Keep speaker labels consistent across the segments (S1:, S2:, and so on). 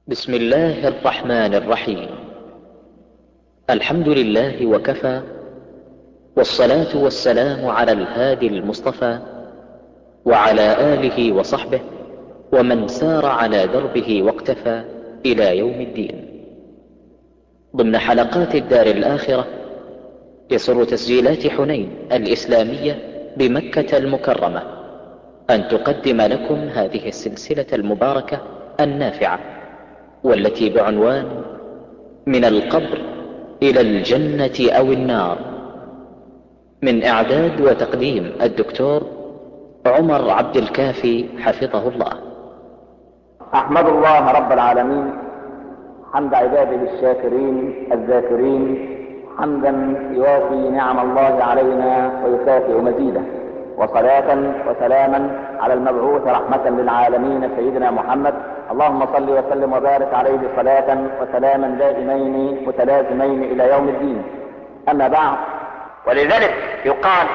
S1: بسم الله الرحمن الرحيم الحمد لله وكفى والصلاة والسلام على الهادي المصطفى وعلى آله وصحبه ومن سار على دربه واقتفى إلى يوم الدين ضمن حلقات الدار الآخرة يسر تسجيلات حنين الإسلامية بمكة المكرمة أن تقدم لكم هذه السلسلة المباركة النافعة والتي بعنوان من القبر إلى الجنة أو النار من إعداد وتقديم الدكتور عمر عبد الكافي حفظه الله
S2: احمد الله رب العالمين حمد عباده الشاكرين الذاكرين حمدا يوافي نعم الله علينا ويكافئ مزيده وصلاة وسلاما على المبعوث رحمة للعالمين سيدنا محمد اللهم صل وسلم وبارك عليه صلاة وسلاما دائمين متلازمين الى يوم الدين اما بعد ولذلك يقال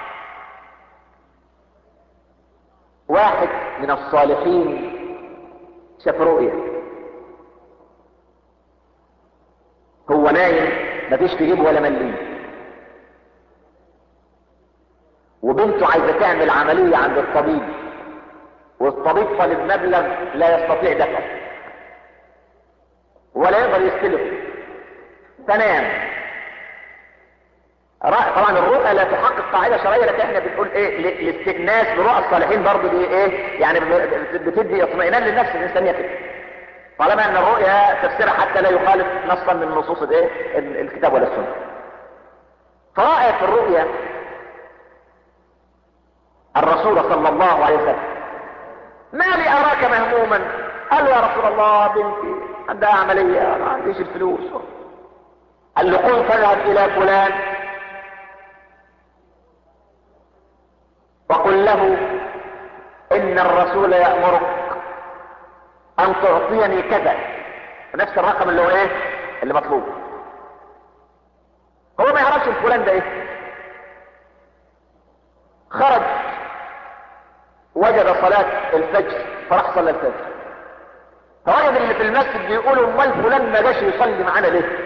S2: واحد من الصالحين شاف رؤية هو نايم مفيش في جيبه ولا مليم وبنته عايزة تعمل عملية عند الطبيب والطبيب طالب مبلغ لا يستطيع دفعه ولا يقدر يستلفه تنام طبعا الرؤى لا تحقق قاعده شرعيه لكن احنا بنقول ايه الاستئناس برؤى الصالحين برضه دي ايه يعني بتدي اطمئنان للنفس الانسانيه كده طالما ان الرؤيا تفسيرها حتى لا يخالف نصا من نصوص الايه الكتاب ولا السنه فرأى في الرؤيا الرسول صلى الله عليه وسلم ما لي اراك مهموما قال يا رسول الله بنتي عندها عمليه ما عنديش الفلوس قال له قم فاذهب الى فلان وقل له ان الرسول يأمرك ان تعطيني كذا نفس الرقم اللي هو ايه اللي مطلوب هو ما يعرفش الفلان ده ايه خرج وجد صلاة الفجر فراح صلى الفجر فوجد اللي في المسجد بيقولوا امال فلان ما جاش يصلي معانا ليه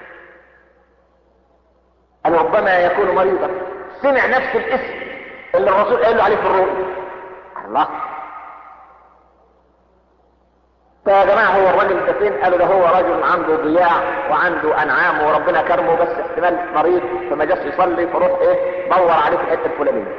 S2: قال ربما يكون مريضا سمع نفس الاسم اللي الرسول قال له عليه في الرؤيا الله فيا جماعة هو الراجل ده فين قالوا ده هو رجل عنده ضياع وعنده انعام وربنا كرمه بس احتمال مريض فما جاش يصلي فروح ايه دور عليه في الحته الفلانيه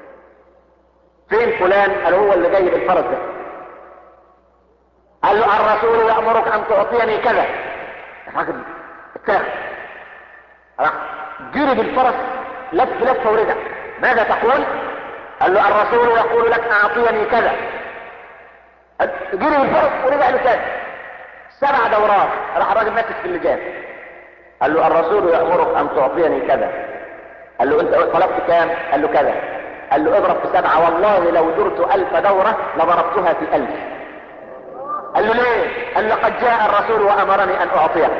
S2: فين فلان قال هو اللي جاي بالفرس ده قال له الرسول يأمرك ان تعطيني كذا الراجل اتاخد راح جري بالفرس لف لفه ورجع ماذا تقول قال له الرسول يقول لك اعطيني كذا جري الفرس ورجع له تاني سبع دورات راح الراجل ماسك في اللجان قال له الرسول يأمرك ان تعطيني كذا قال له انت طلبت كام قال له كذا قال له اضرب في سبعة والله لو درت الف دورة لضربتها في الف قال له ليه قال لقد جاء الرسول وامرني ان اعطيك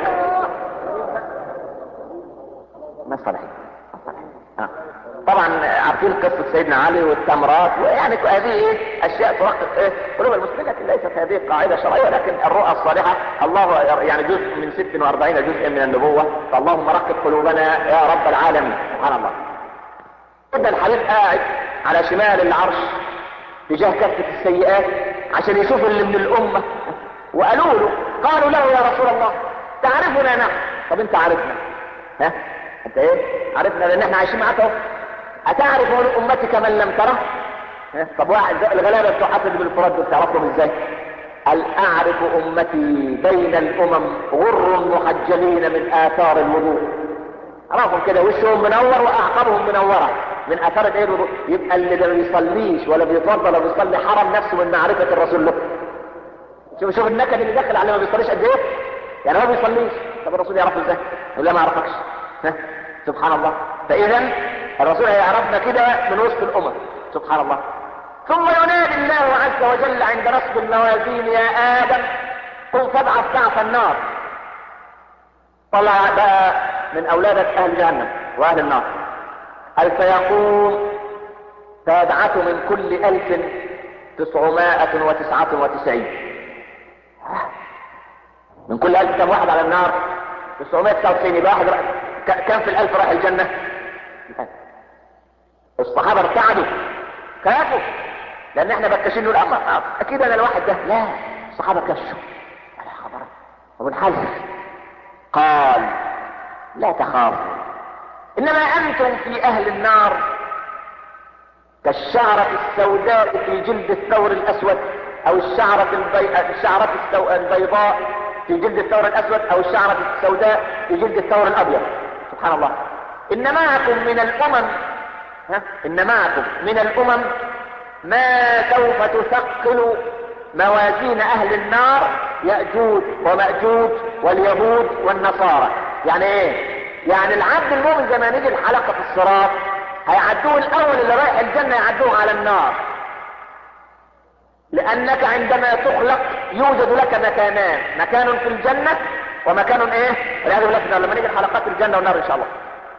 S2: ما صلح آه. طبعا عارفين قصة سيدنا علي والتمرات ويعني هذه ايه اشياء ترقق ايه قلوب المسلمين لكن ليست هذه قاعدة شرعية ولكن الرؤى الصالحة الله يعني جزء من 46 جزء من النبوة فاللهم رقق قلوبنا يا رب العالمين سبحان الله ابن الحبيب قاعد على شمال العرش تجاه كافة السيئات عشان يشوف اللي من الامة وقالوا له قالوا له يا رسول الله تعرفنا نحن طب انت عارفنا ها انت ايه عرفنا لان احنا عايشين معاك اهو اتعرف من امتك من لم تره طب واحد الغلابه بتوع حسد بن الفرات دول تعرفهم ازاي قال اعرف امتي بين الامم غر محجلين من اثار الوضوء عرفهم كده وشهم منور واعقابهم منوره من اثار الايه الوضوء يبقى اللي ما بيصليش ولا بيتوضا ولا بيصلي حرم نفسه من معرفه الرسول له شوف شوف النكد اللي داخل عليه ما بيصليش قد ايه يعني ما بيصليش طب الرسول يعرفه ازاي يقول لا ما اعرفكش سبحان الله فاذا الرسول هيعرفنا كده من وسط الامم سبحان الله ثم ينادي الله عز وجل عند نصب الموازين يا ادم قم فابعث بعث النار طلع بقى من اولادك اهل جهنم واهل النار قال فيقوم فيبعث من كل الف تسعمائة وتسعة وتسعين من كل ألف كم واحد على النار 999 يبقى واحد كم في الألف راح الجنة الصحابة ارتعدوا خافوا لأن احنا بكاشين له الأمر أكيد أنا الواحد ده لا الصحابة كشوا على خبر أبو الحزن قال لا تخافوا إنما أنتم في أهل النار كالشعرة السوداء في جلد الثور الأسود أو الشعرة, البي... الشعرة السو... البيضاء في جلد الثور الأسود أو الشعرة السوداء في جلد الثور الأبيض سبحان الله إن معكم من الأمم ها؟ إن معكم من الأمم ما سوف تثقل موازين أهل النار يأجوج ومأجوج واليهود والنصارى يعني إيه؟ يعني العبد المؤمن زي ما نيجي الحلقة في الصراط هيعدوه الأول اللي رايح الجنة يعدوه على النار لأنك عندما تخلق يوجد لك مكانان مكان في الجنة ومكان ايه والعياذ بالله لما نيجي الحلقات الجنة والنار ان شاء الله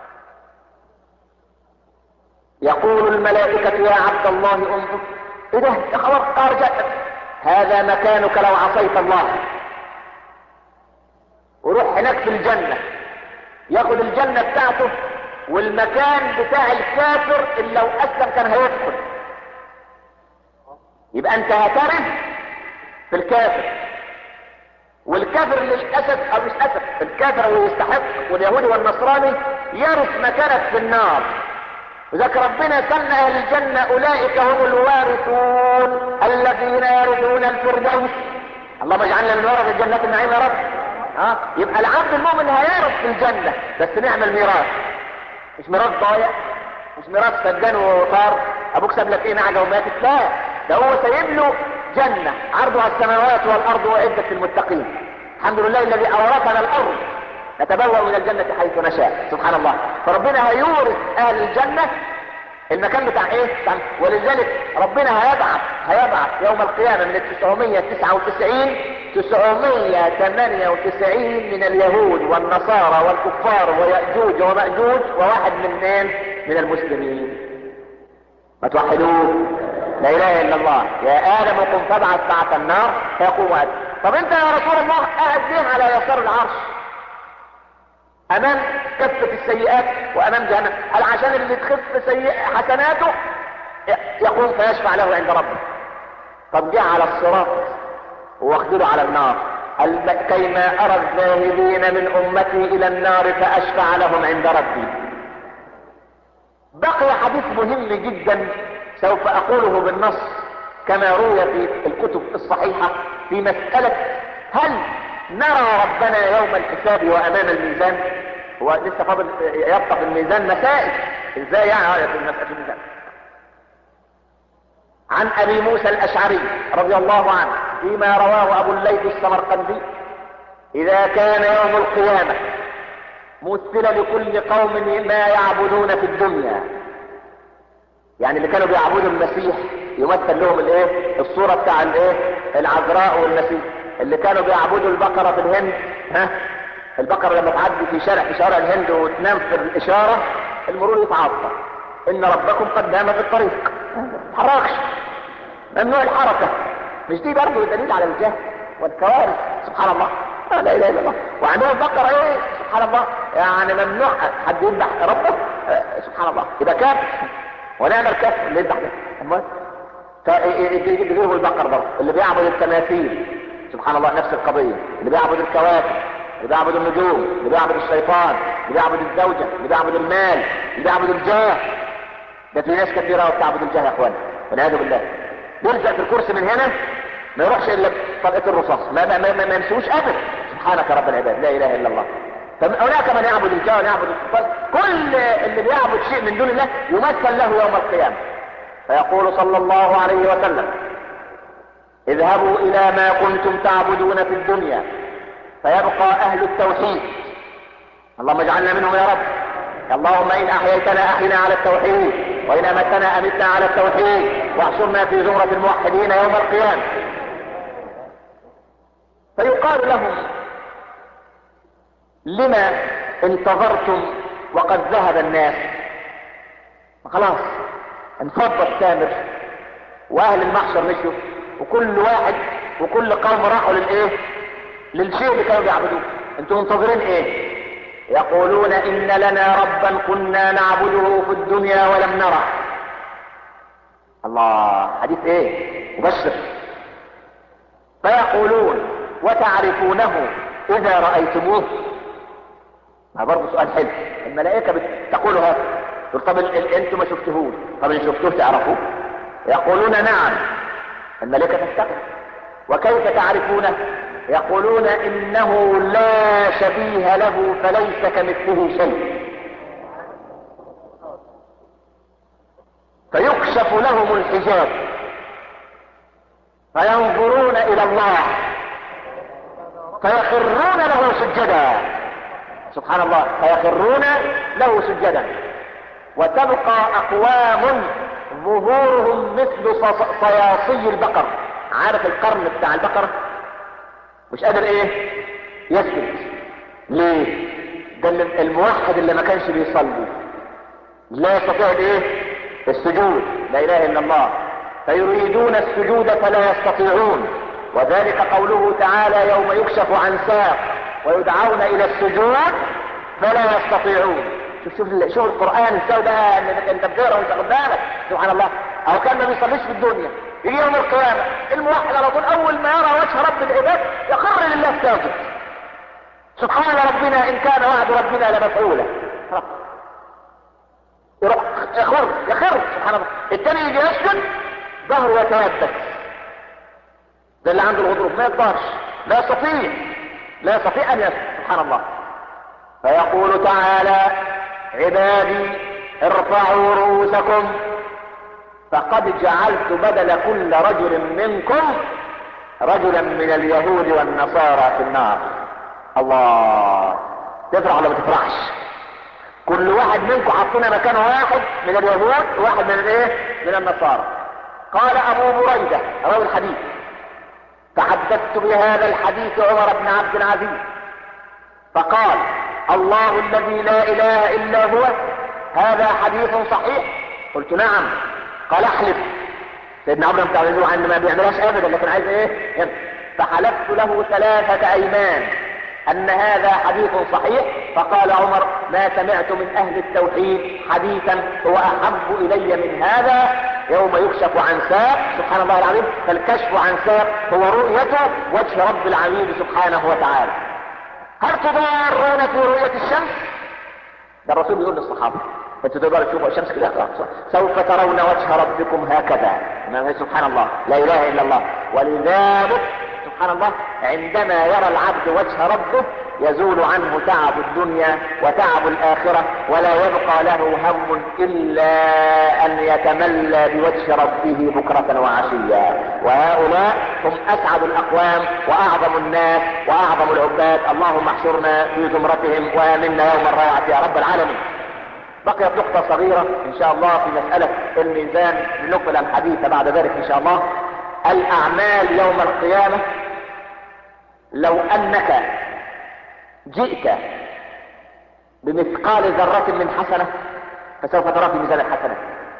S2: يقول الملائكة يا عبد الله انظر ايه ده يا خبر ارجع هذا مكانك لو عصيت الله وروح هناك في الجنة ياخد الجنة بتاعته والمكان بتاع الكافر اللي لو اسلم كان هيدخل يبقى انت هترث في الكافر والكافر للاسف او مش اسف الكافر هو يستحق واليهودي والنصراني يرث مكانك في النار وذاك ربنا سمى اهل الجنة اولئك هم الوارثون الذين يرثون الفردوس اللهم اجعلنا من ورث الجنة النعيم يا رب ها يبقى العبد المؤمن هيرث في الجنة بس نعمل ميراث مش ميراث ضايع مش ميراث سجان وطار ابوك ساب لك ايه نعجه وماتت لا ده هو سايب له جنة عرضها السماوات والارض وعدة المتقين الحمد لله الذي اورثنا الارض نتبوأ من الجنة حيث نشاء سبحان الله فربنا هيورث اهل الجنة المكان بتاع ايه بتاع ولذلك ربنا هيبعث هيبعث يوم القيامة من ال 999 998 من اليهود والنصارى والكفار ويأجوج ومأجوج وواحد من مين من المسلمين ما توحدوه لا اله الا الله يا ادم قم فابعث بعث النار فيقوم ادم طب انت يا رسول الله قاعد ليه على يسار العرش امام كفة السيئات وامام جهنم قال عشان اللي تخف سيئ حسناته يقوم فيشفع له عند ربه طب جه على الصراط واخدله على النار قال كيما ارى الذاهبين من امتي الى النار فاشفع لهم عند ربي بقي حديث مهم جدا سوف اقوله بالنص كما روي في الكتب الصحيحة في مسألة هل نرى ربنا يوم الحساب وامام الميزان هو لسه فاضل يبقى في الميزان مسائل ازاي يعني في المسألة الميزان عن ابي موسى الاشعري رضي الله عنه فيما رواه ابو الليث السمرقندي اذا كان يوم القيامة مثل لكل قوم ما يعبدون في الدنيا يعني اللي كانوا بيعبدوا المسيح يمثل لهم الايه الصورة بتاع الايه العذراء والمسيح اللي كانوا بيعبدوا البقرة في الهند ها البقرة لما تعدي في شارع في شوارع الهند وتنام في الاشارة المرور يتعطل ان ربكم قد نام في الطريق تحركش ممنوع الحركة مش دي برضه دليل على الجهل والكوارث سبحان الله لا اله الا الله وعندهم بقرة ايه سبحان الله يعني ممنوع حد يذبح ربه سبحان الله يبقى كافر ونعمل كافر اللي يذبح ده امال فيجيبوا البقر برضه اللي بيعبد التماثيل سبحان الله نفس القضية اللي بيعبد الكواكب اللي بيعبد النجوم اللي بيعبد الشيطان اللي بيعبد الزوجة اللي بيعبد المال اللي بيعبد الجاه ده في ناس كثيرة بتعبد الجاه يا اخوانا والعياذ بالله يلزق في الكرسي من هنا ما يروحش الا طلقة الرصاص ما ما ما, ما, ما يمسوش ابدا سبحانك رب العباد لا اله الا الله فهناك من يعبد الجاه ويعبد الشيطان كل اللي بيعبد شيء من دون الله يمثل له يوم القيامة فيقول صلى الله عليه وسلم اذهبوا الى ما كنتم تعبدون في الدنيا فيبقى اهل التوحيد اللهم اجعلنا منهم يا رب اللهم ان احييتنا احينا على التوحيد وان امتنا امتنا على التوحيد واحشرنا في زمرة الموحدين يوم القيامة فيقال لهم لما انتظرتم وقد ذهب الناس خلاص انفض السامر واهل المحشر مشوا وكل واحد وكل قوم راحوا للايه للشيء اللي كانوا بيعبدوه انتوا منتظرين ايه يقولون ان لنا ربا كنا نعبده في الدنيا ولم نره الله حديث ايه مبشر فيقولون وتعرفونه اذا رأيتموه ما برضه سؤال حلو الملائكة بتقول هذا طب انتوا ما شفتهوش طب ان شفتوه تعرفوه يقولون نعم الملائكة تستقبل وكيف تعرفونه يقولون انه لا شبيه له فليس كمثله شيء فيكشف لهم الحجاب فينظرون الى الله فيخرون له سجدا سبحان الله فيخرون له سجدا وتبقى اقوام ظهورهم مثل صياصي البقر عارف القرن بتاع البقرة مش قادر ايه يسجد ليه ده الموحد اللي ما كانش بيصلي لا يستطيع ايه السجود لا اله الا الله فيريدون السجود فلا يستطيعون وذلك قوله تعالى يوم يكشف عن ساق ويدعون الى السجود فلا يستطيعون شوف شوف شوف القران ازاي ده انت بتقرا وانت بالك سبحان الله او كان ما بيصليش في الدنيا يجي يوم القيامه الموحد على طول اول ما يرى وجه رب العباد يخر لله ساجد سبحان ربنا ان كان وعد ربنا لمفعولا يروح يخر يخر سبحان الله التاني يجي يسجد ظهره يتيبس ده اللي عنده الغضروف ما يقدرش لا يستطيع لا يستطيع ان يسجد سبحان الله فيقول تعالى عبادي ارفعوا رؤوسكم فقد جعلت بدل كل رجل منكم رجلا من اليهود والنصارى في النار الله تفرح ولا ما تفرحش كل واحد منكم حطينا مكان واحد من اليهود وواحد من الايه من النصارى قال ابو بريدة راوي الحديث فحدثت بهذا الحديث عمر بن عبد العزيز فقال الله الذي لا اله الا هو هذا حديث صحيح قلت نعم قال احلف سيدنا عمر بن عبد العزيز عن ما بيعملهاش ابدا لكن عايز ايه فحلفت له ثلاثة ايمان ان هذا حديث صحيح فقال عمر ما سمعت من اهل التوحيد حديثا هو احب الي من هذا يوم يكشف عن ساق سبحان الله العظيم فالكشف عن ساق هو رؤية وجه رب العالمين سبحانه وتعالى هل تضارون في رؤية الشمس ده الرسول بيقول للصحابة انتوا تقدروا تشوفوا الشمس كده سوف ترون وجه ربكم هكذا سبحان الله لا اله الا الله ولذلك سبحان الله عندما يرى العبد وجه ربه يزول عنه تعب الدنيا وتعب الآخرة ولا يبقى له هم إلا أن يتملى بوجه ربه بكرة وعشيا وهؤلاء هم أسعد الأقوام وأعظم الناس وأعظم العباد اللهم احشرنا في زمرتهم وآمنا يوم الراعة يا رب العالمين بقيت نقطة صغيرة إن شاء الله في مسألة الميزان لنقبل الحديث بعد ذلك إن شاء الله الأعمال يوم القيامة لو أنك جئت بمثقال ذرة من حسنة فسوف ترى في ميزان الحسنة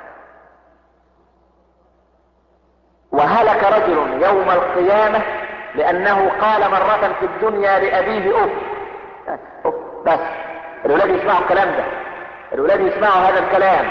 S2: وهلك رجل يوم القيامة لأنه قال مرة في الدنيا لأبيه أف أف بس الولاد يسمعوا الكلام ده الولاد يسمعوا هذا الكلام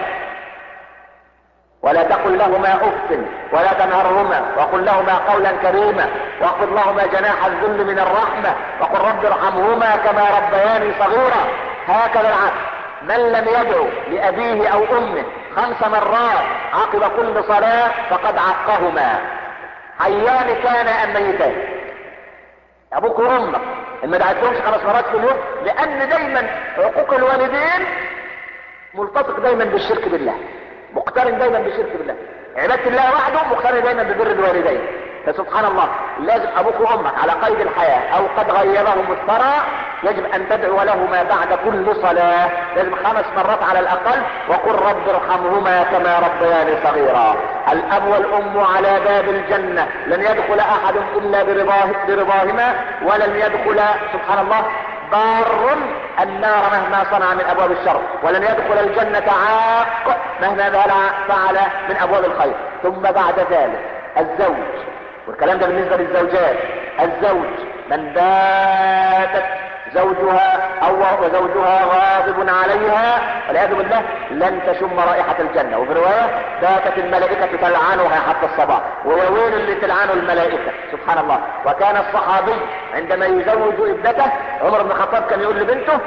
S2: ولا تقل لهما اف ولا تنهرهما وقل لهما قولا كريما واخفض لهما جناح الذل من الرحمة وقل رب ارحمهما كما ربياني صغيرا هكذا العبد من لم يدعو لابيه او امه خمس مرات عقب كل صلاة فقد عقهما حيان كان ام ميتان ابوك وامك ما دعيتهمش خمس مرات في اليوم لان دايما عقوق الوالدين ملتصق دايما بالشرك بالله مقترن دايما بالشرك بالله عبادة الله وحده مقترن دايما ببر الوالدين فسبحان الله لازم ابوك وامك على قيد الحياة او قد غيرهم الثرى يجب ان تدعو لهما بعد كل صلاة لازم خمس مرات على الاقل وقل رب ارحمهما كما ربياني صغيرا الاب والام على باب الجنة لن يدخل احد الا برضاه برضاهما ولن يدخل سبحان الله بار النار مهما صنع من ابواب الشر ولن يدخل الجنة عاق مهما فعل من ابواب الخير ثم بعد ذلك الزوج والكلام ده بالنسبة للزوجات الزوج من باتت زوجها او وزوجها غاضب عليها والعياذ بالله لن تشم رائحة الجنة وفي رواية باتت الملائكة تلعنها حتى الصباح ويا ويل اللي تلعنه الملائكة سبحان الله وكان الصحابي عندما يزوج ابنته عمر بن الخطاب كان يقول لبنته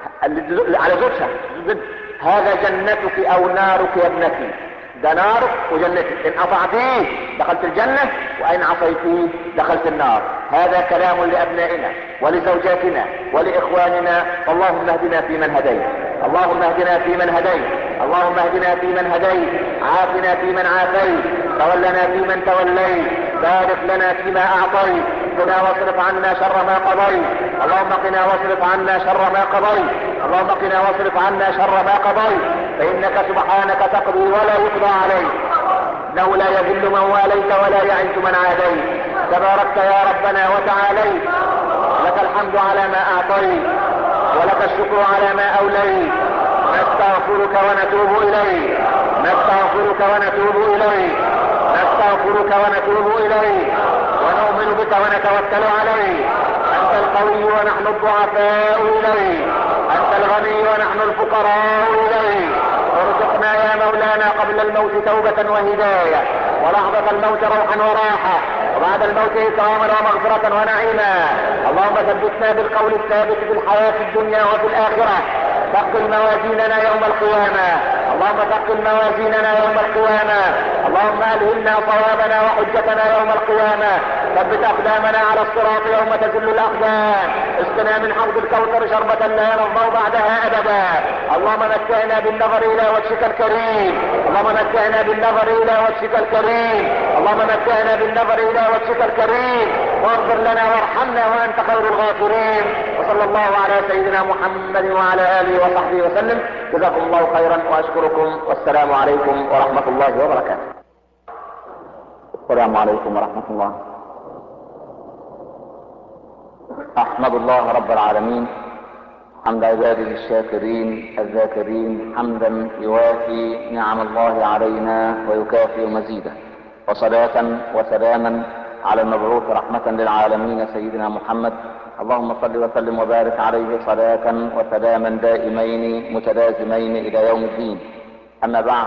S2: على زوجها هذا جنتك او نارك يا ابنتي ده نارك وجنتك ان اطعتيه دخلت الجنة وان عصيتيه دخلت النار هذا كلام لابنائنا ولزوجاتنا ولاخواننا اللهم اهدنا فيمن هديت اللهم اهدنا فيمن هديت اللهم اهدنا فيمن هديت عافنا فيمن عافيت تولنا فيمن توليت بارك لنا فيما اعطيت قنا واصرف عنا شر ما قضيت اللهم قنا واصرف عنا شر ما قضيت اللهم قنا واصرف عنا شر ما قضيت فانك سبحانك تقضي ولا يقضى عليك انه لا يذل من واليت ولا يعز من عاديت تباركت يا ربنا وتعاليت لك الحمد على ما اعطيت ولك الشكر على ما اوليت نستغفرك ونتوب اليك نستغفرك ونتوب اليك نستغفرك ونتوب اليك ونؤمن بك ونتوكل عليك انت القوي ونحن الضعفاء اليك انت الغني ونحن الفقراء اليك ارزقنا يا مولانا قبل الموت توبة وهداية ولحظة الموت روحا وراحة وبعد الموت إكراما ومغفرة ونعيما اللهم ثبتنا بالقول الثابت في الحياة الدنيا وفي الآخرة ثقل موازيننا يوم القيامة اللهم ثقل موازيننا يوم القيامة اللهم ألهمنا صوابنا وحجتنا يوم القيامة ثبت أقدامنا على الصراط يوم تزل الأقدام اسقنا من حوض الكوثر شربة لا نرضى بعدها أبدا اللهم متعنا بالنظر إلى وجهك الكريم اللهم متعنا بالنظر إلى وجهك الكريم اللهم متعنا بالنظر إلى وجهك الكريم واغفر لنا وارحمنا وأنت خير الغافرين وصلى الله على سيدنا محمد وعلى آله وصحبه وسلم جزاكم الله خيرا وأشكركم والسلام عليكم ورحمة الله وبركاته السلام عليكم ورحمة الله احمد الله رب العالمين حمد عباده الشاكرين الذاكرين حمدا يوافي نعم الله علينا ويكافئ مزيده وصلاة وسلاما على المبعوث رحمة للعالمين سيدنا محمد اللهم صل وسلم وبارك عليه صلاة وسلاما دائمين متلازمين الى يوم الدين اما بعد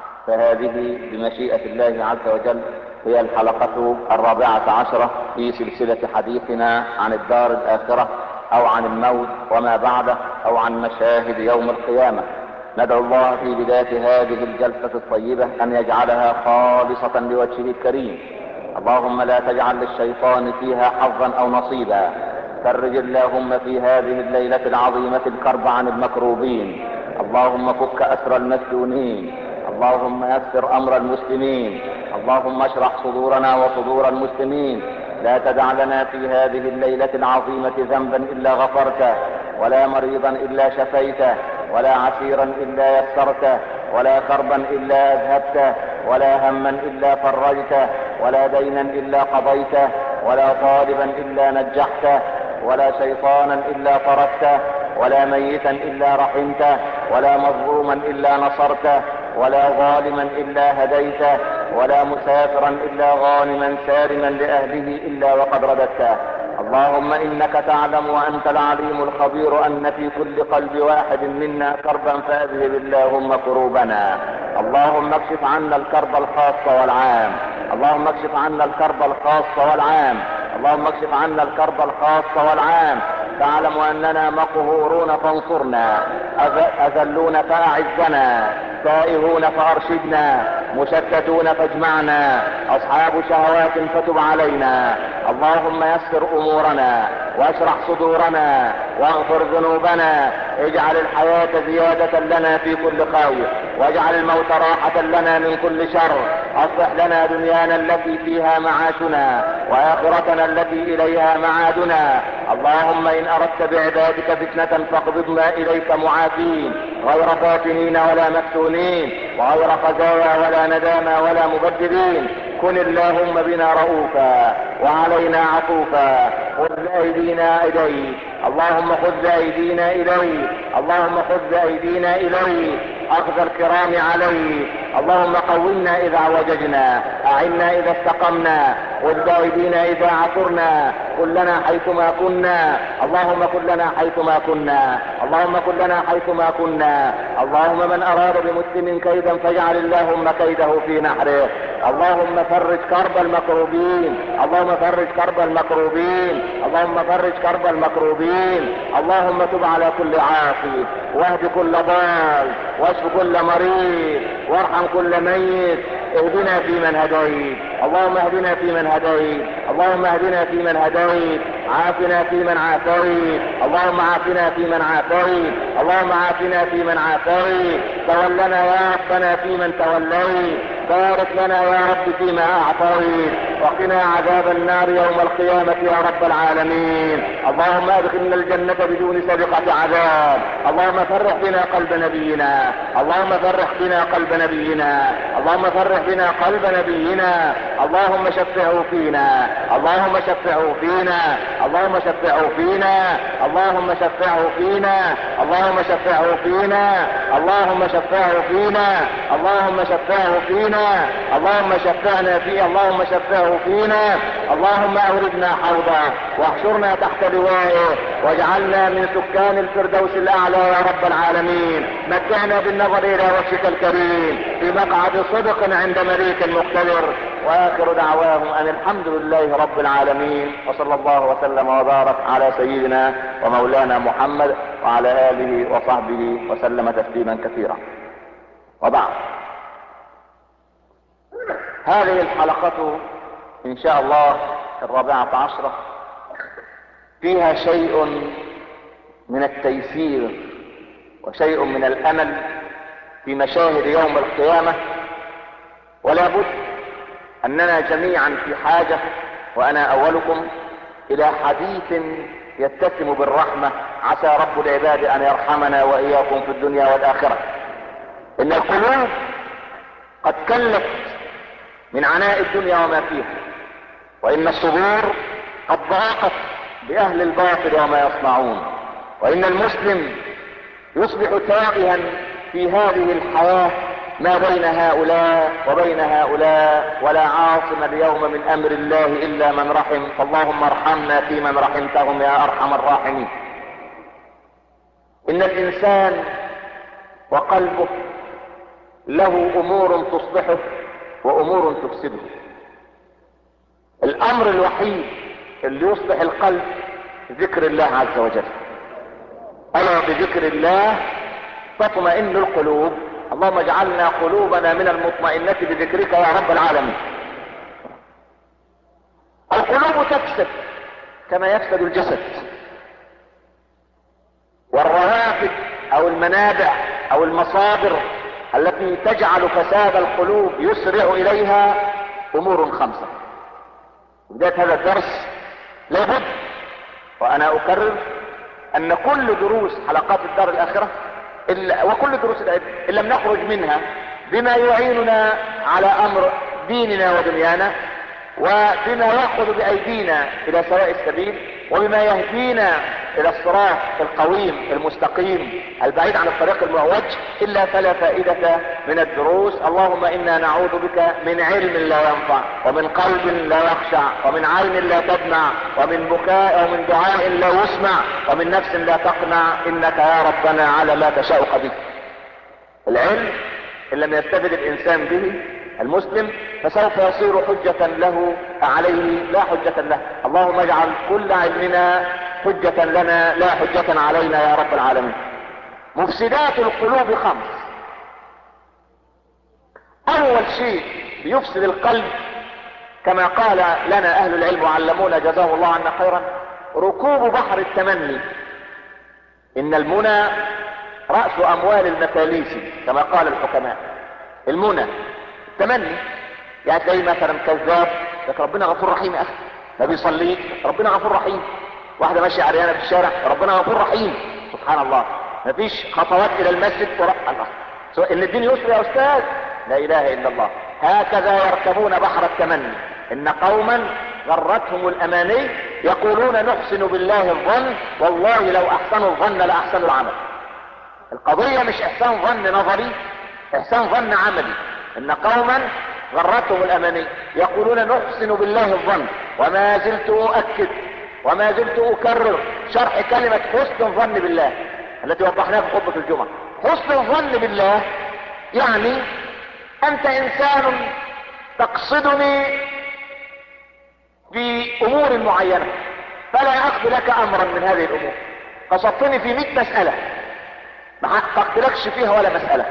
S2: فهذه بمشيئة الله عز وجل هي الحلقة الرابعة عشرة في سلسلة حديثنا عن الدار الآخرة أو عن الموت وما بعده أو عن مشاهد يوم القيامة ندعو الله في بداية هذه الجلسة الطيبة أن يجعلها خالصة لوجهه الكريم اللهم لا تجعل للشيطان فيها حظا أو نصيبا فرج اللهم في هذه الليلة العظيمة الكرب عن المكروبين اللهم فك أسر المسجونين اللهم يسر أمر المسلمين اللهم اشرح صدورنا وصدور المسلمين لا تدع لنا في هذه الليلة العظيمة ذنبا إلا غفرته ولا مريضا إلا شفيته ولا عسيرا إلا يسرته ولا كربا إلا أذهبته ولا هما إلا فرجته ولا دينا إلا قضيته ولا طالبا إلا نجحته ولا شيطانا إلا طردته ولا ميتا إلا رحمته ولا مظلوما إلا نصرته ولا ظالما إلا هديته ولا مسافرا إلا غانما سالما لأهله إلا وقد رددته اللهم إنك تعلم وأنت العليم الخبير أن في كل قلب واحد منا كربا فأذهب اللهم كروبنا اللهم اكشف عنا الكرب الخاص والعام اللهم اكشف عنا الكرب الخاص والعام اللهم اكشف عنا الكرب الخاص والعام تعلم اننا مقهورون فانصرنا اذلون فاعزنا تائهون فارشدنا مشتتون فاجمعنا اصحاب شهوات فتب علينا اللهم يسر امورنا واشرح صدورنا واغفر ذنوبنا اجعل الحياة زيادة لنا في كل خير واجعل الموت راحة لنا من كل شر اصلح لنا دنيانا التي فيها معاشنا واخرتنا التي اليها معادنا اللهم ان اردت بعبادك فتنة فاقبضنا اليك معافين غير فاتنين ولا مفتونين وغير خزايا ولا ندامى ولا مبدلين كن اللهم بنا رؤوفا وعلينا عطوفا خذ ايدينا اليك اللهم خذ ايدينا اليك اللهم خذ ايدينا اليك اخذ الكرام عليه اللهم قومنا اذا وججنا اعنا اذا استقمنا والزاهدين اذا عثرنا كلنا حيثما كنا اللهم كن لنا حيثما كنا اللهم كن لنا حيثما كنا اللهم من اراد بمسلم كيدا فاجعل اللهم كيده في نحره اللهم فرج كرب المكروبين اللهم فرج كرب المكروبين اللهم فرج كرب المكروبين اللهم تب على كل عاصي واهد كل ضال واشف كل مريض وارحم كل ميت اهدنا فيمن هديت اللهم اهدنا فيمن هديت اللهم اهدنا فيمن هديت عافنا فيمن عافيت اللهم عافنا فيمن عافيت اللهم عافنا فيمن عافيت تولنا يا ربنا فيمن توليت بارك لنا يا رب فيما اعطيت وقنا عذاب النار يوم القيامة يا رب العالمين اللهم ادخلنا الجنة بدون سابقة عذاب اللهم فرح بنا قلب نبينا اللهم فرح بنا قلب نبينا اللهم فرح بنا قلب نبينا اللهم شفعه فينا اللهم شفعه فينا اللهم شفعه فينا اللهم شفعه فينا اللهم شفعه فينا اللهم شفعه فينا اللهم شفعه فينا اللهم شفعنا فيه اللهم شفعه فينا اللهم اوردنا حوضا واحشرنا تحت لوائه واجعلنا من سكان الفردوس الاعلى يا رب العالمين متعنا بالنظر الى وجهك الكريم في مقعد صدق عند مليك مقتدر واخر دعواهم ان الحمد لله رب العالمين وصلى الله وسلم وبارك على سيدنا ومولانا محمد وعلى اله وصحبه وسلم تسليما كثيرا وبعد هذه الحلقة ان شاء الله الرابعة عشرة فيها شيء من التيسير وشيء من الامل في مشاهد يوم القيامة ولا بد اننا جميعا في حاجة وانا اولكم الى حديث يتسم بالرحمة عسى رب العباد ان يرحمنا واياكم في الدنيا والاخرة ان القلوب قد كلت من عناء الدنيا وما فيها وان الصدور قد ضاقت باهل الباطل وما يصنعون وان المسلم يصبح تائها في هذه الحياة ما بين هؤلاء وبين هؤلاء ولا عاصم اليوم من امر الله الا من رحم فاللهم ارحمنا في من رحمتهم يا ارحم الراحمين ان الانسان وقلبه له امور تصلحه وامور تفسده الامر الوحيد اللي يصلح القلب ذكر الله عز وجل الا بذكر الله تطمئن القلوب اللهم اجعلنا قلوبنا من المطمئنة بذكرك يا رب العالمين القلوب تفسد كما يفسد الجسد والروافد او المنابع او المصادر التي تجعل فساد القلوب يسرع اليها امور خمسة بداية هذا الدرس لابد وانا اكرر ان كل دروس حلقات الدار الاخرة إلا وكل دروس العلم ان لم نخرج منها بما يعيننا على امر ديننا ودنيانا وبما يأخذ بأيدينا إلى سواء السبيل وبما يهدينا إلى الصراط القويم المستقيم البعيد عن الطريق المعوج إلا فلا فائدة من الدروس اللهم إنا نعوذ بك من علم لا ينفع ومن قلب لا يخشع ومن عين لا تدمع ومن بكاء ومن دعاء لا يسمع ومن نفس لا تقنع إنك يا ربنا على ما تشاء قدير العلم إن لم يستفد الإنسان به المسلم فسوف يصير حجة له عليه لا حجة له اللهم اجعل كل علمنا حجة لنا لا حجة علينا يا رب العالمين مفسدات القلوب خمس اول شيء بيفسد القلب كما قال لنا اهل العلم وعلمونا جزاه الله عنا خيرا ركوب بحر التمني ان المنى رأس اموال المفاليس كما قال الحكماء المنى التمني يعني تلاقي مثلا كذاب لكن ربنا غفور رحيم يا اخي ما بيصليش ربنا غفور رحيم واحده ماشيه عريانه في الشارع ربنا غفور رحيم سبحان الله ما فيش خطوات الى المسجد ورا الله ان الدين يسر يا استاذ لا اله الا الله هكذا يركبون بحر التمني ان قوما غرتهم الاماني يقولون نحسن بالله الظن والله لو احسنوا الظن لاحسنوا العمل القضية مش احسان ظن نظري احسان ظن عملي ان قوما غرتهم الاماني يقولون نحسن بالله الظن وما زلت اؤكد وما زلت اكرر شرح كلمة حسن الظن بالله التي وضحناها في خطبة الجمعة حسن الظن بالله يعني انت انسان تقصدني في امور معينة فلا اخذ لك امرا من هذه الامور قصدتني في مئة مسألة ما حققتلكش فيها ولا مسألة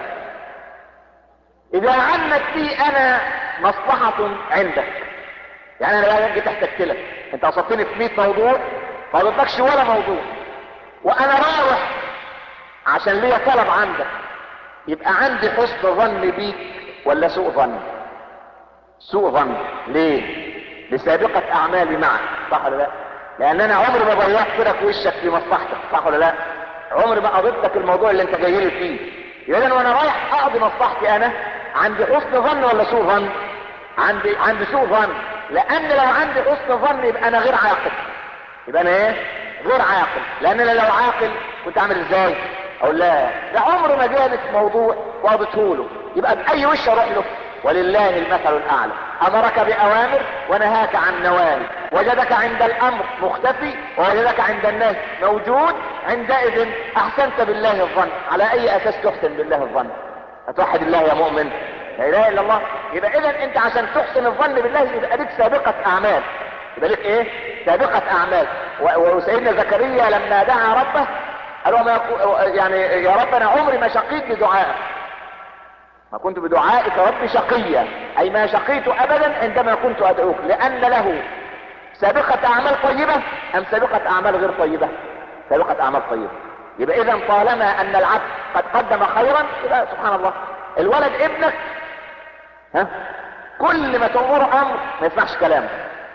S2: اذا عنت لي انا مصلحة عندك يعني انا لا جيت احتجت لك انت قصدتني في 100 موضوع ما قصدتكش ولا موضوع وانا رايح عشان ليا طلب عندك يبقى عندي حسن ظن بيك ولا سوء ظن سوء ظن ليه لسابقة اعمالي معك صح ولا لا لان انا عمري ما ضيعت لك وشك في مصلحتك صح ولا لا عمري ما قضيت لك الموضوع اللي انت جاي لي فيه اذا وانا رايح اقضي مصلحتي انا عندي حسن ظن ولا سوء ظن عندي عندي سوء ظن لان لو عندي حسن ظن يبقى انا غير عاقل يبقى انا ايه غير عاقل لان انا لو عاقل كنت عامل ازاي اقول لا ده عمر ما جالس موضوع وقضيته له يبقى باي وش اروح له ولله المثل الاعلى امرك باوامر ونهاك عن نواهي وجدك عند الامر مختفي ووجدك عند النهي موجود عندئذ احسنت بالله الظن على اي اساس تحسن بالله الظن اتوحد الله يا مؤمن لا اله الا الله يبقى اذا انت عشان تحسن الظن بالله يبقى لك سابقة اعمال يبقى لك ايه سابقة اعمال وسيدنا زكريا لما دعا ربه قال ما يعني يا رب انا عمري ما شقيت بدعائك ما كنت بدعائك ربي شقيا اي ما شقيت ابدا عندما كنت ادعوك لان له سابقة اعمال طيبة ام سابقة اعمال غير طيبة سابقة اعمال طيبة يبقى اذا طالما ان العبد قد قدم خيرا يبقى سبحان الله الولد ابنك ها كل ما تأمره امر ما يسمعش كلامه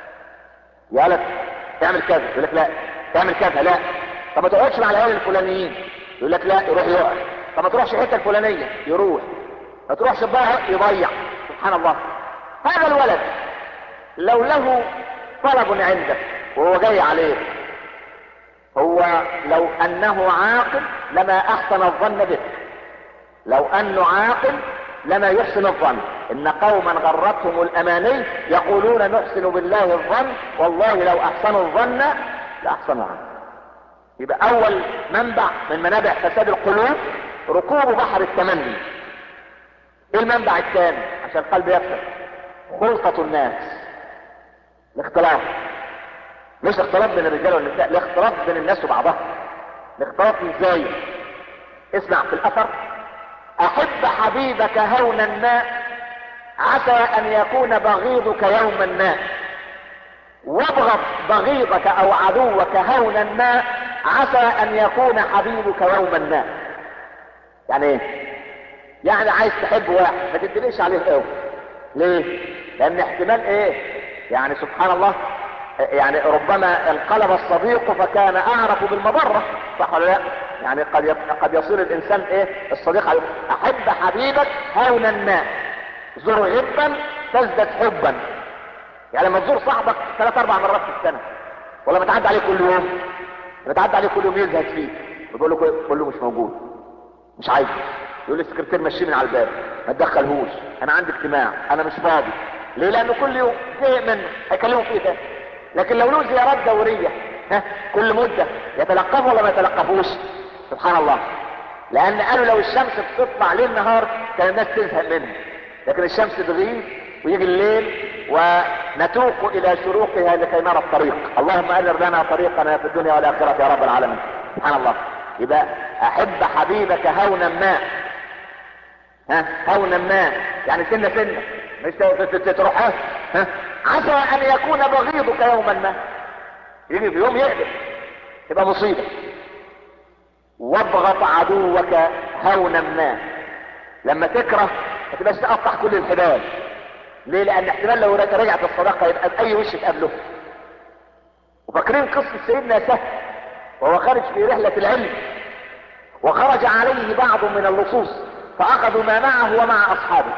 S2: يا ولد تعمل كذا يقول لك لا تعمل كذا لا طب ما تقعدش مع العيال الفلانيين يقول لك لا يروح يقعد طب ما تروحش الحته الفلانيه يروح ما تروحش الضيع يضيع سبحان الله هذا الولد لو له طلب عندك وهو جاي عليك هو لو انه عاقل لما احسن الظن بك لو انه عاقل لما يحسن الظن ان قوما غرتهم الاماني يقولون نحسن بالله الظن والله لو احسنوا الظن لاحسنوا عنه يبقى اول منبع من منابع فساد القلوب ركوب بحر التمني ايه المنبع الثاني عشان القلب يفسد خلطة الناس الاختلاط مش اختلاط بين الرجال والنساء الاختلاط بين الناس وبعضها الاختلاط ازاي اسمع في الاثر احب حبيبك هونا ما عسى ان يكون بغيضك يوما ما وابغض بغيضك او عدوك هونا ما عسى ان يكون حبيبك يوما ما يعني ايه يعني عايز تحب واحد ما تدليش عليه قوي ليه لان احتمال ايه يعني سبحان الله يعني ربما انقلب الصديق فكان اعرف بالمضرة صح ولا لا يعني قد قد يصير الانسان ايه الصديق عليه احب حبيبك هونا ما زر غبا تزدد حبا يعني لما تزور صاحبك ثلاث اربع مرات في السنة ولا بتعدي عليه كل يوم بتعدي عليه كل يوم يزهد فيه بتقول له كل له مش موجود مش عايزه يقول لي السكرتير مشيه من على الباب ما تدخلهوش انا عندي اجتماع انا مش فاضي ليه لانه كل يوم زهق منه هيكلمه في ايه تاني لكن لو له زيارات دورية ها كل مدة يتلقفوا ولا ما يتلقفوش سبحان الله لان قالوا لو الشمس بتطلع ليل نهار كان الناس تزهق منها لكن الشمس تغيب ويجي الليل ونتوق الى شروقها لكي نرى الطريق اللهم انر لنا طريقنا في الدنيا والاخرة يا رب العالمين سبحان الله يبقى احب حبيبك هونا ما ها هونا ما يعني سنة سنة مش تروح ها عسى ان يكون بغيضك يوما ما يجي في يوم يقلب تبقى مصيبة واضغط عدوك هونا ما لما تكره ما تبقاش تقطع كل الحبال ليه لان احتمال لو رجعت الصداقة يبقى باي وش تقابله وفاكرين قصة سيدنا سهل وهو خارج في رحلة العلم وخرج عليه بعض من اللصوص فاخذوا ما معه ومع اصحابه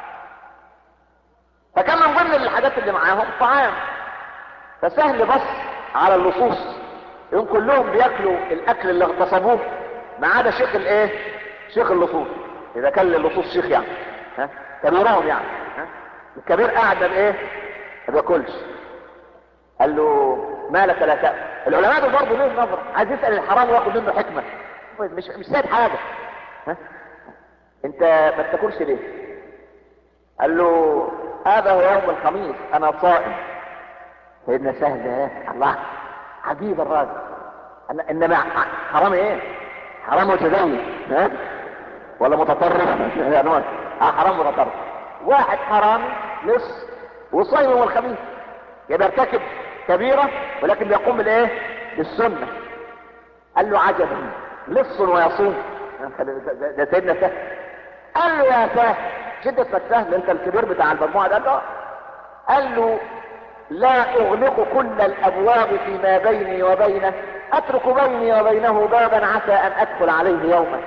S2: فكان من ضمن الحاجات اللي معاهم طعام فسهل بص على اللصوص يوم كلهم بياكلوا الاكل اللي اغتصبوه ما عدا شيخ الايه شيخ اللصوص اذا كان اللصوص شيخ يعني ها كبيرهم يعني ها الكبير قاعد ما بايه ما بياكلش قال له ما لك لا تأكل العلماء دول برضه ليهم نظرة عايز يسأل الحرام وياخد منه حكمة مش مش سايب حاجة ها انت ما بتاكلش ليه قال له هذا هو يوم الخميس انا صائم سيدنا سهل ايه الله عجيب الراجل أنا- انما حرام ايه حرام متدين ها ولا متطرف يعني هو- اه حرام متطرف واحد حرامي لص وصايم يوم الخميس يبقى ارتكب كبيرة ولكن بيقوم بالايه بالسنة قال له عجبا لص ويصوم ده- ده ده سيدنا سهل قال له يا سهل شد اسمك سهل انت الكبير بتاع المجموعة ده قال له آه. قال له لا اغلق كل الابواب فيما بيني وبينه اترك بيني وبينه بابا عسى ان ادخل عليه يوما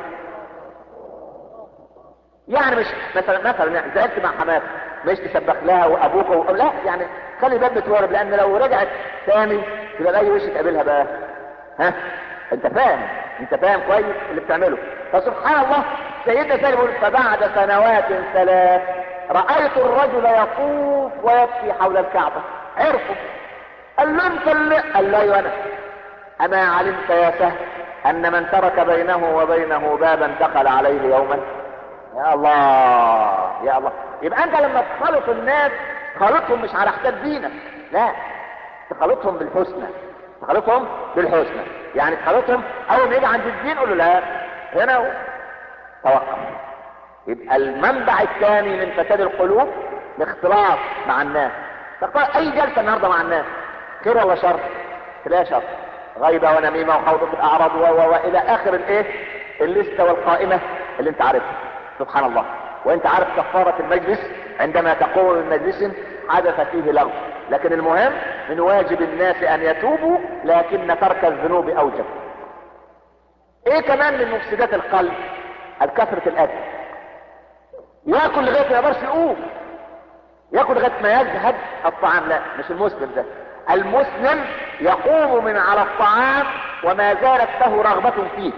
S2: يعني مش مثلا مثلا يعني زعلت مع حماتك مش تسبخ لها وابوك و... لا يعني خلي باب متوارب لان لو رجعت تاني تبقى باي وش تقابلها بقى ها انت فاهم انت فاهم كويس اللي بتعمله فسبحان الله سيدنا سالم يقول فبعد سنوات ثلاث رايت الرجل يطوف ويبكي حول الكعبه عرفه قال له انت اللي قال له ايوه انا اما علمت يا سهل ان من ترك بينه وبينه بابا دخل عليه يوما يا الله يا الله يبقى انت لما تخالط الناس خالطهم مش على حساب دينك لا تخالطهم بالحسنى تخالطهم بالحسنى يعني تخالطهم اول ما يجي عند الدين قول له لا هنا هو. توقف يبقى المنبع الثاني من فساد القلوب الاختلاط مع الناس تختار اي جلسه النهارده مع الناس خير ولا شر تلاقيها شر غيبه ونميمه وخوض في الاعراض و و والى اخر الايه الليسته والقائمه اللي انت عارفها سبحان الله وانت عارف كفاره المجلس عندما تقوم من مجلس حدث فيه لغو لكن المهم من واجب الناس ان يتوبوا لكن ترك الذنوب اوجب ايه كمان من مفسدات القلب الكثرة الاكل ياكل لغايه ما يقدرش يقوم ياكل لغايه ما يزهد الطعام لا مش المسلم ده المسلم يقوم من على الطعام وما زالت له رغبة فيه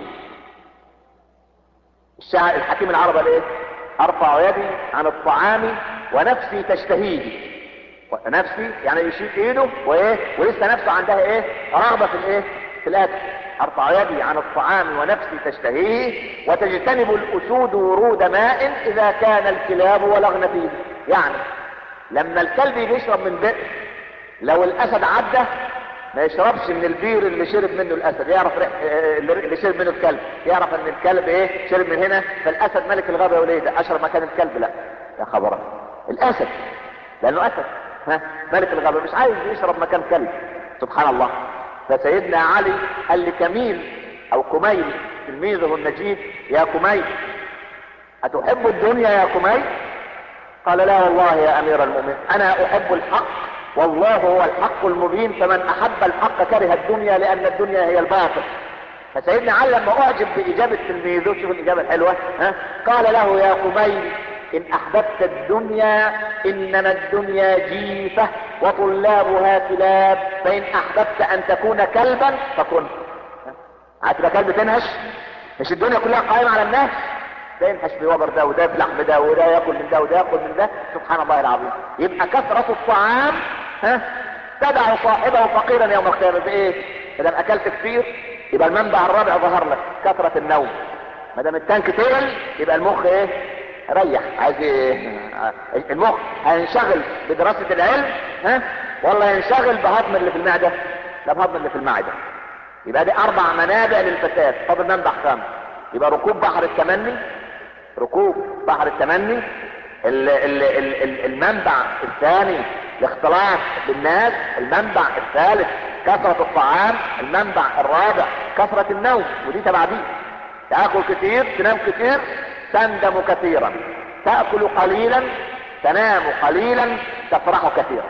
S2: الشاعر الحكيم العربي قال ايه ارفع يدي عن الطعام ونفسي تشتهيه نفسي يعني يشيل ايده وايه ولسه نفسه عندها ايه رغبة في الايه في الاكل ارفع يدي عن الطعام ونفسي تشتهيه وتجتنب الاسود ورود ماء اذا كان الكلاب ولغن فيه يعني لما الكلب بيشرب من بئر لو الاسد عدى ما يشربش من البير اللي شرب منه الاسد يعرف ريح آه، اللي شرب منه الكلب يعرف ان الكلب ايه شرب من هنا فالاسد ملك الغابه يقول ايه ده اشرب مكان الكلب لا يا خبر الاسد لانه اسد ها ملك الغابه مش عايز يشرب مكان كلب سبحان الله فسيدنا علي قال لكميل او كميل تلميذه النجيب يا كميل اتحب الدنيا يا كميل قال لا والله يا امير المؤمنين انا احب الحق والله هو الحق المبين فمن احب الحق كره الدنيا لان الدنيا هي الباطل فسيدنا علي لما اعجب باجابه تلميذه شوف الاجابه الحلوه ها قال له يا قميل ان احببت الدنيا انما الدنيا جيفه وطلابها كلاب فان احببت ان تكون كلبا فكن هتبقى كلب تنهش مش الدنيا كلها قائمه على الناس ده ينحش بوبر ده وده بلحم ده وده ياكل من ده وده ياكل من ده سبحان الله العظيم يبقى كثرة الطعام ها تدع صاحبه فقيرا يوم القيامة بايه؟ ما دام اكلت كتير يبقى المنبع الرابع ظهر لك كثرة النوم ما دام التانك تقل يبقى المخ ايه؟ ريح عايز ايه؟ المخ هينشغل بدراسة العلم ها ولا ينشغل بهضم اللي في المعدة؟ لا بهضم اللي في المعدة يبقى دي اربع منابع للفساد فاضل منبع خامس يبقى ركوب بحر التمني ركوب بحر التمني ال ال ال ال المنبع الثاني الاختلاط بالناس المنبع الثالث كثرة الطعام المنبع الرابع كثرة النوم ودي تبع دي تاكل كثير تنام كثير تندم كثيرا تاكل قليلا تنام قليلا تفرح كثيرا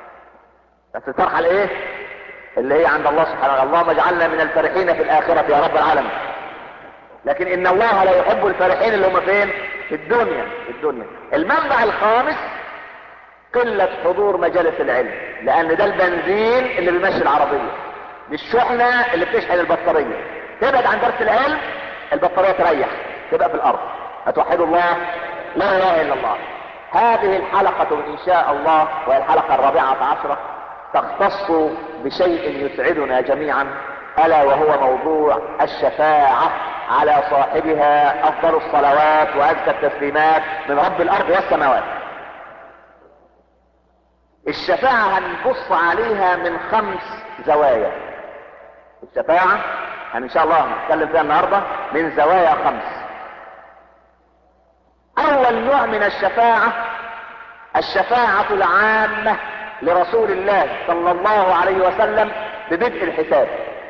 S2: بس الفرحه الايه اللي هي عند الله سبحانه وتعالى اللهم اجعلنا من الفرحين في الاخره يا رب العالمين لكن ان الله لا يحب الفرحين اللي هم فين في الدنيا في الدنيا المنبع الخامس قلة حضور مجالس العلم لان ده البنزين اللي بيمشي العربية دي الشحنة اللي بتشحن البطارية تبعد عن درس العلم البطارية تريح تبقى في الارض اتوحدوا الله لا اله الا الله هذه الحلقة ان شاء الله وهي الحلقة الرابعة عشرة تختص بشيء يسعدنا جميعا الا وهو موضوع الشفاعة على صاحبها افضل الصلوات وازكى التسليمات من رب الارض والسماوات الشفاعة هنبص عليها من خمس زوايا الشفاعة ان شاء الله نتكلم فيها النهاردة من زوايا خمس اول نوع من الشفاعة الشفاعة العامة لرسول الله صلى الله عليه وسلم ببدء الحساب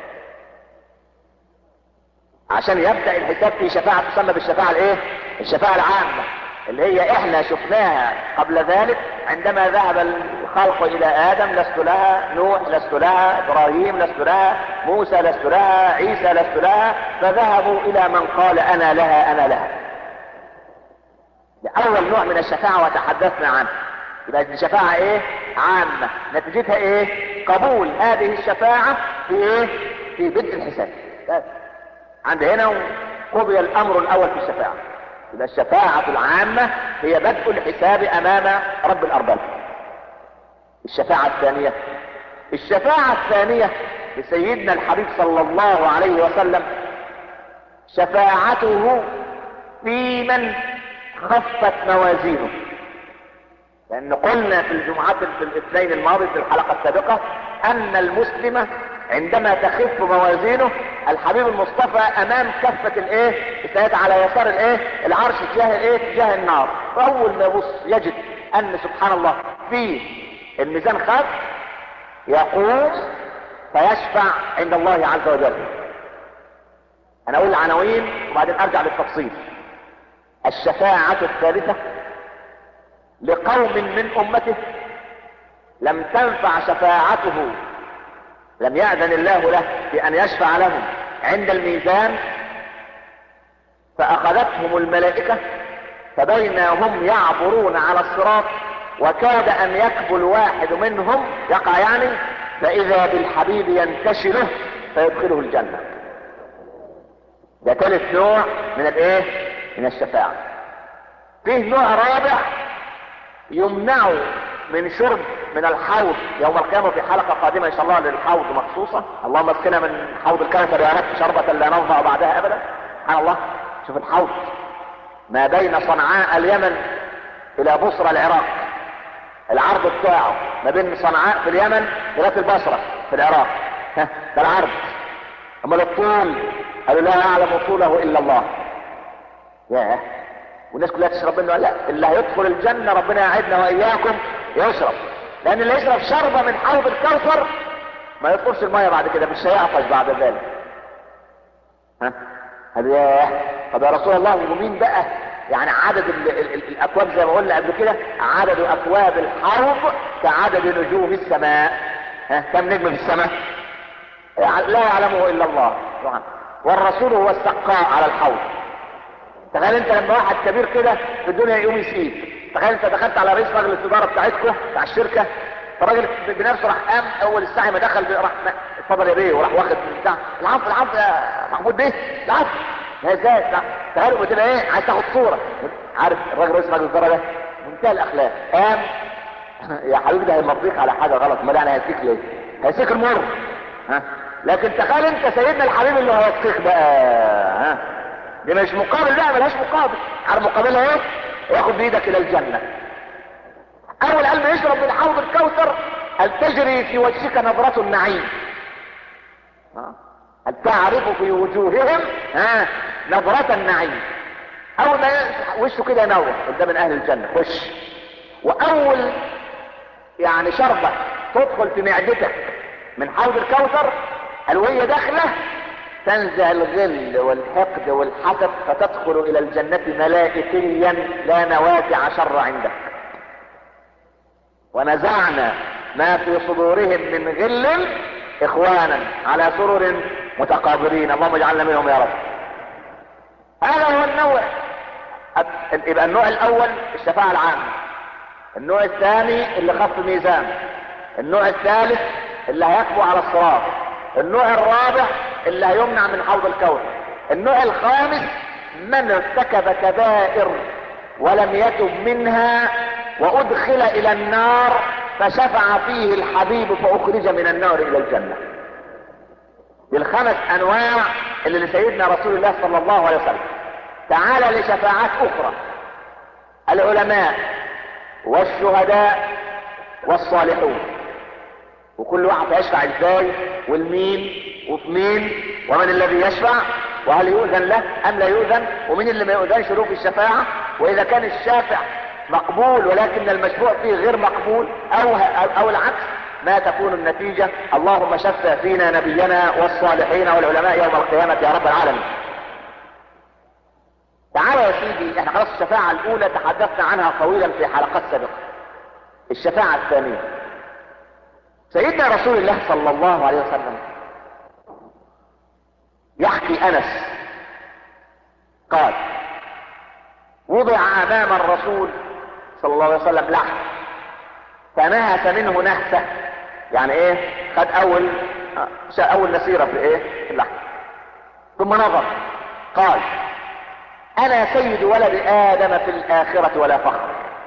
S2: عشان يبدأ الحساب في شفاعة تسمى بالشفاعة الايه الشفاعة العامة اللي هي احنا شفناها قبل ذلك عندما ذهب الخلق الى ادم لست لها نوح لست لها ابراهيم لست لها موسى لست لها عيسى لست لها فذهبوا الى من قال انا لها انا لها اول نوع من الشفاعة وتحدثنا عنه يبقى دي شفاعة ايه عامة نتيجتها ايه قبول هذه الشفاعة في ايه في بدء الحساب بس. عند هنا قضي الامر الاول في الشفاعة يبقى الشفاعة العامة هي بدء الحساب امام رب الارباب الشفاعة الثانية الشفاعة الثانية لسيدنا الحبيب صلى الله عليه وسلم شفاعته في من خفت موازينه لان قلنا في الجمعات في الاثنين الماضي في الحلقة السابقة ان المسلم عندما تخف موازينه الحبيب المصطفى امام كفة الايه السيد على يسار الايه العرش تجاه الايه تجاه النار فاول ما يبص يجد ان سبحان الله في الميزان خف يقوم فيشفع عند الله عز وجل انا اقول العناوين وبعدين ارجع للتفصيل الشفاعة الثالثة لقوم من امته لم تنفع شفاعته لم يأذن الله له بأن يشفع لهم عند الميزان فأخذتهم الملائكة فبينهم يعبرون على الصراط وكاد أن يكبل واحد منهم يقع يعني فإذا بالحبيب ينتشله فيدخله الجنة ده ثالث نوع من الايه من الشفاعة فيه نوع رابع يمنع من شرب من الحوض يوم القيامة في حلقة قادمة ان شاء الله للحوض مخصوصة اللهم اسقنا من حوض الكوثر يا رب شربة لا نظمأ بعدها ابدا سبحان الله شوف الحوض ما بين صنعاء اليمن الى بصرى العراق العرض بتاعه ما بين صنعاء في اليمن لغايه البصره في العراق ها ده العرض امال الطول قالوا لا يعلم طوله الا الله ياه والناس كلها تشرب منه لا اللي هيدخل الجنة ربنا يعدنا واياكم يشرب لان اللي يشرب شربة من حوض الكوثر ما يدخلش المية بعد كده مش هيعطش بعد ذلك ها قال ياه طب يا رسول الله ومين بقى يعني عدد ال ال ال الاكواب زي ما قلنا قبل كده عدد اكواب الحوض كعدد نجوم السماء ها كم نجم في السماء لا يعلمه الا الله طبعا والرسول هو السقاء على الحوض تخيل انت لما واحد كبير كده في الدنيا يقوم يسيب تخيل انت دخلت على رئيس مجلس الاداره بتاعتكم بتاع الشركه فالراجل بنفسه راح قام اول الساعه ما دخل راح اتفضل يا بيه وراح واخد من بتاع العفو العفو يا محمود بيه العفو يا ازاي تخيلوا بتبقى ايه عايز تاخد صوره عارف الراجل رئيس مجلس الاداره ده منتهى الاخلاق قام يا حبيبي ده هيمضيك على حاجه غلط امال يعني هيسيك ليه؟ هيسيك المر ها لكن تخيل انت سيدنا الحبيب اللي هيسيك بقى ها دي مش مقابل لا ملهاش مقابل على مقابلها ايه ياخد بايدك الى الجنة اول قال ما يشرب من حوض الكوثر هل تجري في وجهك نظرة النعيم هل تعرف في وجوههم ها نظرة النعيم اول ما وشه كده ينور قدام من اهل الجنة خش واول يعني شربة تدخل في معدتك من حوض الكوثر الوهي داخله تنزع الغل والحقد والحسد فتدخل الى الجنة ملائكيا لا نوازع شر عندك ونزعنا ما في صدورهم من غل اخوانا على سرر متقابلين اللهم اجعلنا منهم يا رب هذا هو النوع يبقى النوع الاول الشفاعة العامة النوع الثاني اللي خف ميزان النوع الثالث اللي هيقبو على الصراط النوع الرابع اللي هيمنع من حوض الكون النوع الخامس من ارتكب كبائر ولم يتب منها وادخل الى النار فشفع فيه الحبيب فاخرج من النار الى الجنة بالخمس انواع اللي لسيدنا رسول الله صلى الله عليه وسلم تعال لشفاعات اخرى العلماء والشهداء والصالحون وكل واحد هيشفع ازاي والمين وفي مين ومن الذي يشفع وهل يؤذن له ام لا يؤذن ومين اللي ما يؤذنش له في الشفاعة واذا كان الشافع مقبول ولكن المشفوع فيه غير مقبول او, أو العكس ما تكون النتيجة اللهم شفع فينا نبينا والصالحين والعلماء يوم القيامة يا رب العالمين تعالى يا سيدي احنا خلاص الشفاعة الاولى تحدثنا عنها طويلا في حلقات سابقة الشفاعة الثانية سيدنا رسول الله صلى الله عليه وسلم يحكي انس قال وضع امام الرسول صلى الله عليه وسلم لحم فنهس منه نهسة يعني ايه خد اول اول نسيرة في ايه في اللحم ثم نظر قال انا سيد ولد ادم في الاخرة ولا فخر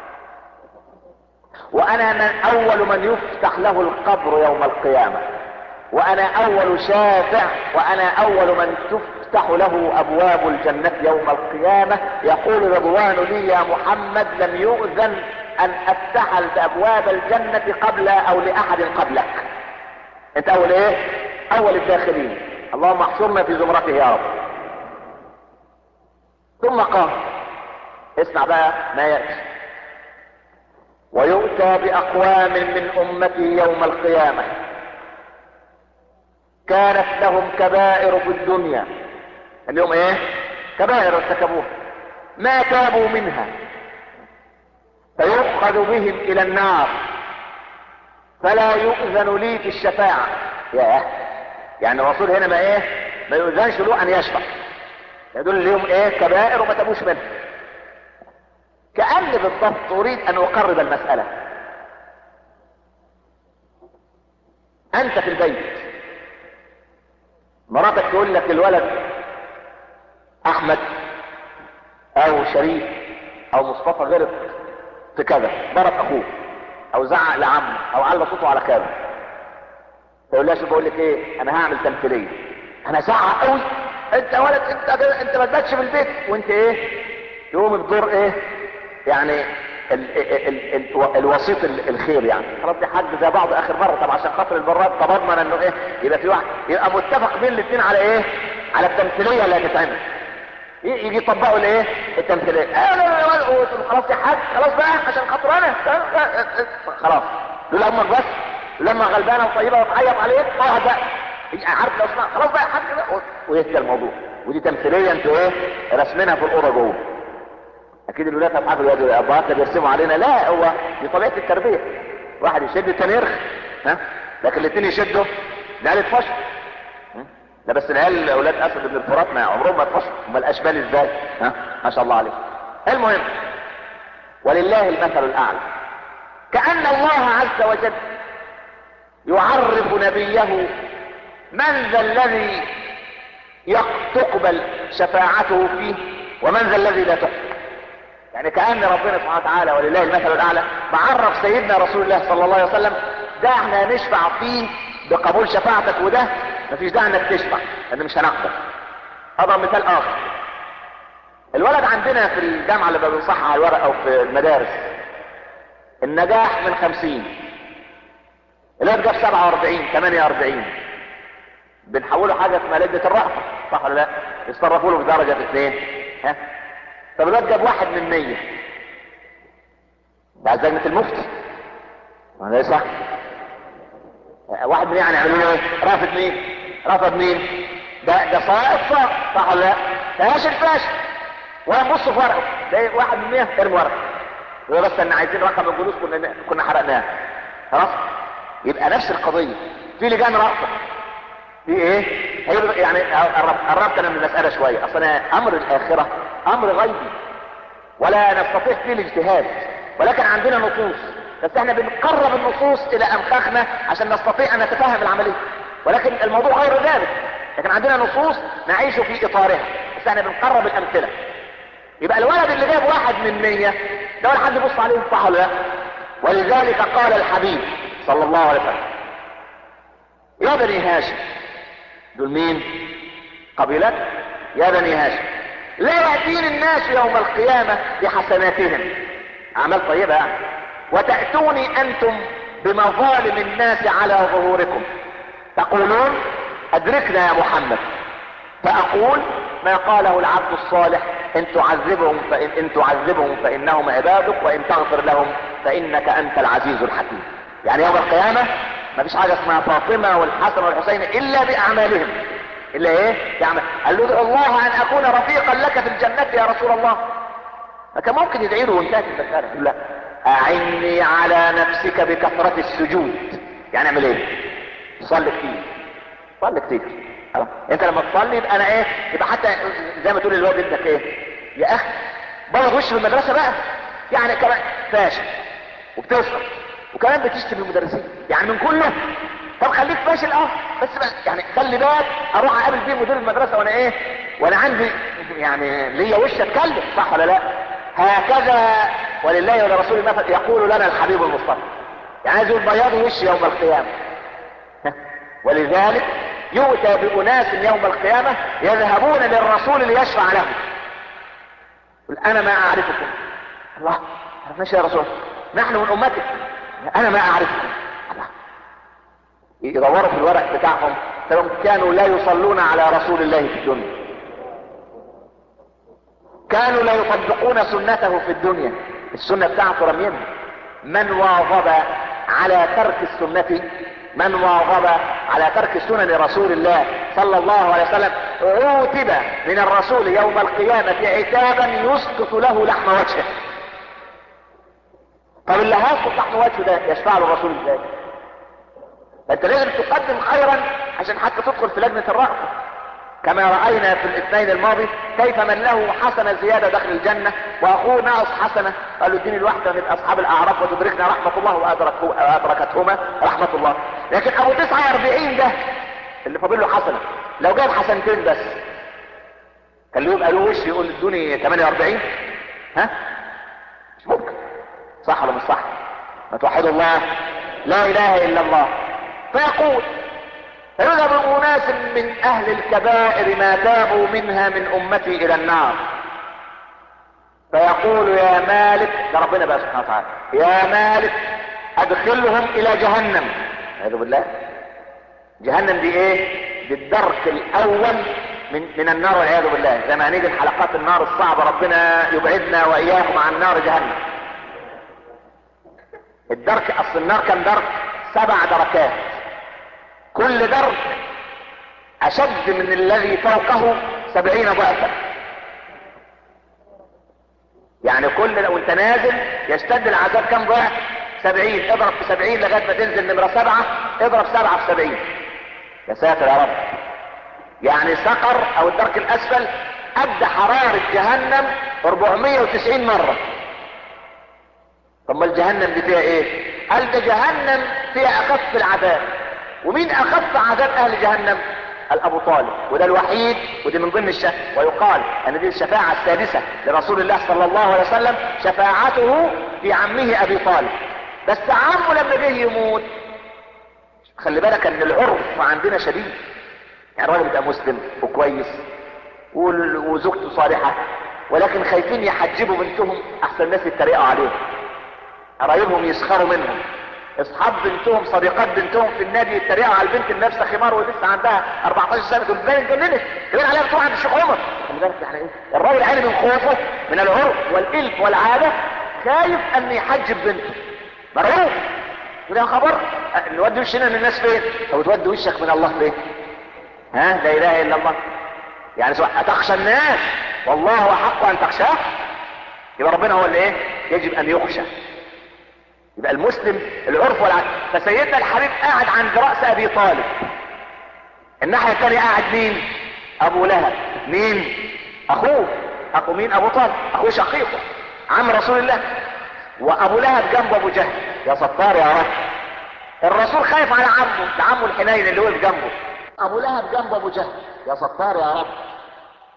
S2: وانا من اول من يفتح له القبر يوم القيامة وانا اول شافع وانا اول من تفتح له ابواب الجنة يوم القيامة يقول رضوان لي يا محمد لم يؤذن ان افتح ابواب الجنة قبل او لاحد قبلك انت اول ايه اول الداخلين اللهم احشرنا في زمرته يا رب ثم قال اسمع بقى ما يأتي ويؤتى بأقوام من أمتي يوم القيامة كانت لهم كبائر في الدنيا اليوم ايه كبائر ارتكبوها ما تابوا منها فيؤخذ بهم الى النار فلا يؤذن لي في الشفاعة ياه يعني الرسول هنا ما ايه ما يؤذنش له ان يشفع يدل اليوم ايه كبائر وما تابوش منها كأن بالضبط اريد ان اقرب المسألة انت في البيت مراتك تقول لك الولد احمد او شريف او مصطفى غلط في كذا ضرب اخوه او زعق لعمه او على صوته على كذا تقول لها شوف بقول لك ايه انا هعمل تمثيليه انا زعق قوي انت يا ولد انت انت ما تباتش في البيت وانت ايه يقوم الدور ايه يعني ال ال ال ال الوسيط الخير يعني خلاص دي حد زي بعض اخر مره طب عشان خاطر البراد تضمن انه ايه يبقى في واحد يبقى متفق بين الاثنين على ايه على التمثيليه اللي هتتعمل يجي يطبقوا الايه التمثيليه اه لا لا لا خلاص يا حاج خلاص بقى عشان خاطر انا خلاص دول امك بس لما غلبانه وطيبه وتعيط عليك اقعد بقى عارف لو اسمع خلاص بقى يا حاج بقى ويهدى الموضوع ودي تمثيليه انتوا ايه رسمينها في الاوضه جوه اكيد الولاد هتعرف الواد الابهات اللي بيرسموا علينا لا هو دي طبيعه التربيه واحد يشد التاني يرخ ها لكن الاثنين يشدوا العيال يتفشوا لا بس العيال اولاد اسد بن الفرات ما عمرهم ما اتفشوا امال الاشبال ازاي ها ما شاء الله عليهم المهم ولله المثل الاعلى كان الله عز وجل يعرف نبيه من ذا الذي تقبل شفاعته فيه ومن ذا الذي لا تقبل يعني كأن ربنا سبحانه وتعالى ولله المثل الأعلى معرف سيدنا رسول الله صلى الله عليه وسلم ده احنا نشفع فيه بقبول شفاعتك وده مفيش داعي انك تشفع لان مش هنقبل اضرب مثال اخر الولد عندنا في الجامعة اللي بنصحها على الورق او في المدارس النجاح من خمسين الولد جاب سبعة واربعين ثمانية واربعين بنحوله حاجة اسمها لجنة الرأفة صح ولا لا يصرفوا له بدرجة اثنين ها طب الواد جاب واحد من مية بعد لجنة المفتي ما ده صح واحد من يعني يعملوا له ايه رافض مين رفض مين ده ده صائب صار صح ولا لا فاشل فاشل ونبص في ورقه ده واحد من مية ارمي ورقه هو بس ان عايزين رقم الجلوس كنا كنا حرقناه خلاص يبقى نفس القضية في لجان رأفة في ايه هي يعني قربت انا من المسألة شوية اصلا امر الاخرة امر غيبي ولا نستطيع فيه الاجتهاد ولكن عندنا نصوص بس احنا بنقرب النصوص الى انفاخنا عشان نستطيع ان نتفهم العملية ولكن الموضوع غير ذلك لكن عندنا نصوص نعيش في اطارها بس احنا بنقرب الامثله يبقى الولد اللي جاب واحد من مية ده ولا حد يبص عليه صح ولا لا ولذلك قال الحبيب صلى الله عليه وسلم يا بني هاشم دول مين قبيلات يا بني هاشم لا يأتين الناس يوم القيامة بحسناتهم أعمال طيبة يعني وتأتوني أنتم بمظالم الناس على ظهوركم تقولون أدركنا يا محمد فأقول ما قاله العبد الصالح إن تعذبهم فإن إن تعذبهم فإنهم عبادك وإن تغفر لهم فإنك أنت العزيز الحكيم يعني يوم القيامة ما فيش حاجة اسمها فاطمة والحسن والحسين إلا بأعمالهم إلا إيه؟ بأعمال قال له ادعو الله أن أكون رفيقا لك في الجنة يا رسول الله كان ممكن يدعي له وانتهت المسألة لا أعني على نفسك بكثرة السجود يعني اعمل ايه صلي كتير صلي كتير خلاص انت لما تصلي يبقى انا ايه يبقى حتى زي ما تقول للواد ابنك ايه يا اخي بره وش في المدرسه بقى يعني كمان فاشل وبتسقط وكمان بتشتم المدرسين يعني من كله طب خليك فاشل اه بس بقى يعني خلي بالك اروح اقابل بيه مدير المدرسه وانا ايه وانا عندي يعني ليا وش اتكلم صح ولا لا هكذا ولله ولرسوله المثل يقول لنا الحبيب المصطفى يعني عايز يقول بياض وش يوم القيامه ولذلك يؤتى بأناس يوم القيامة يذهبون للرسول ليشفع لهم يقول أنا ما أعرفكم الله عرفناش يا رسول نحن من أمتك أنا ما أعرفكم الله يدوروا في الورق بتاعهم فهم كانوا لا يصلون على رسول الله في الدنيا كانوا لا يطبقون سنته في الدنيا السنة بتاعته رمينها من واظب على ترك السنة من واظب على ترك سنن رسول الله صلى الله عليه وسلم عوتب من الرسول يوم القيامة عتابا يسقط له لحم وجهه طب اللي هيسقط لحم وجهه ده يشفع له الرسول ازاي فانت لازم تقدم خيرا عشان حتى تدخل في لجنة الرأفة كما رأينا في الاثنين الماضي كيف من له حسنة زيادة داخل الجنة واخوه ناقص حسنة قالوا اديني الواحدة من اصحاب الاعراف وتدركنا رحمة الله وأدركه وادركتهما رحمة الله لكن ابو 49 ده اللي فاضل له حسنة لو جاب حسنتين بس كان له يبقى له وش يقول ادوني 48 ها مش ممكن صح ولا مش صح ما توحدوا الله لا اله الا الله فيقول فيذهب أناس من أهل الكبائر ما تابوا منها من أمتي إلى النار فيقول يا مالك ده ربنا بقى سبحانه وتعالى يا مالك أدخلهم إلى جهنم أعوذ بالله جهنم دي إيه؟ دي الدرك الأول من من النار والعياذ بالله زي ما هنيجي الحلقات النار الصعبة ربنا يبعدنا وإياكم عن نار جهنم الدرك أصل النار كان درك سبع دركات كل درك اشد من الذي فوقه سبعين ضعفا يعني كل لو انت نازل يشتد العذاب كم ضعف سبعين اضرب في سبعين لغاية ما تنزل نمرة سبعة اضرب سبعة في سبعين يا ساتر يا رب يعني سقر او الدرك الاسفل ادى حرارة جهنم 490 مرة طب ما الجهنم دي فيها ايه قال ده جهنم فيها اخف العذاب ومين اخف عذاب اهل جهنم قال ابو طالب وده الوحيد ودي من ضمن الشفاعة ويقال ان دي الشفاعة السادسة لرسول الله صلى الله عليه وسلم شفاعته في عمه ابي طالب بس عمه لما جه يموت خلي بالك ان العرف عندنا شديد يعني الراجل يبقى مسلم وكويس وزوجته صالحة ولكن خايفين يحجبوا بنتهم احسن الناس يتريقوا عليهم قرايبهم يسخروا منهم اصحاب بنتهم صديقات بنتهم في النادي يتريقوا على البنت اللي لابسه خمار ولسه عندها 14 سنه تقول ازاي اتجننت كمان عليها بتروح عند الشيخ عمر خلي بالك يعني ايه الراجل عيني من خوفه من العرف والالف والعاده خايف ان يحجب بنته مرعوب وده خبر نودي وشنا للناس فين او تودي وشك من الله فين ها لا اله الا الله يعني سواء اتخشى الناس والله احق ان تخشاه يبقى ربنا هو اللي ايه يجب ان يخشى يبقى المسلم العرف والعدل فسيدنا الحبيب قاعد عند رأس ابي طالب الناحية الثانية قاعد مين ابو لهب مين اخوه اخو مين ابو طالب اخوه شقيقه عم رسول الله وابو لهب جنب ابو جهل يا ستار يا رب الرسول خايف على عمه ده عمه الحنين اللي وقف جنبه ابو لهب جنب ابو جهل يا ستار يا رب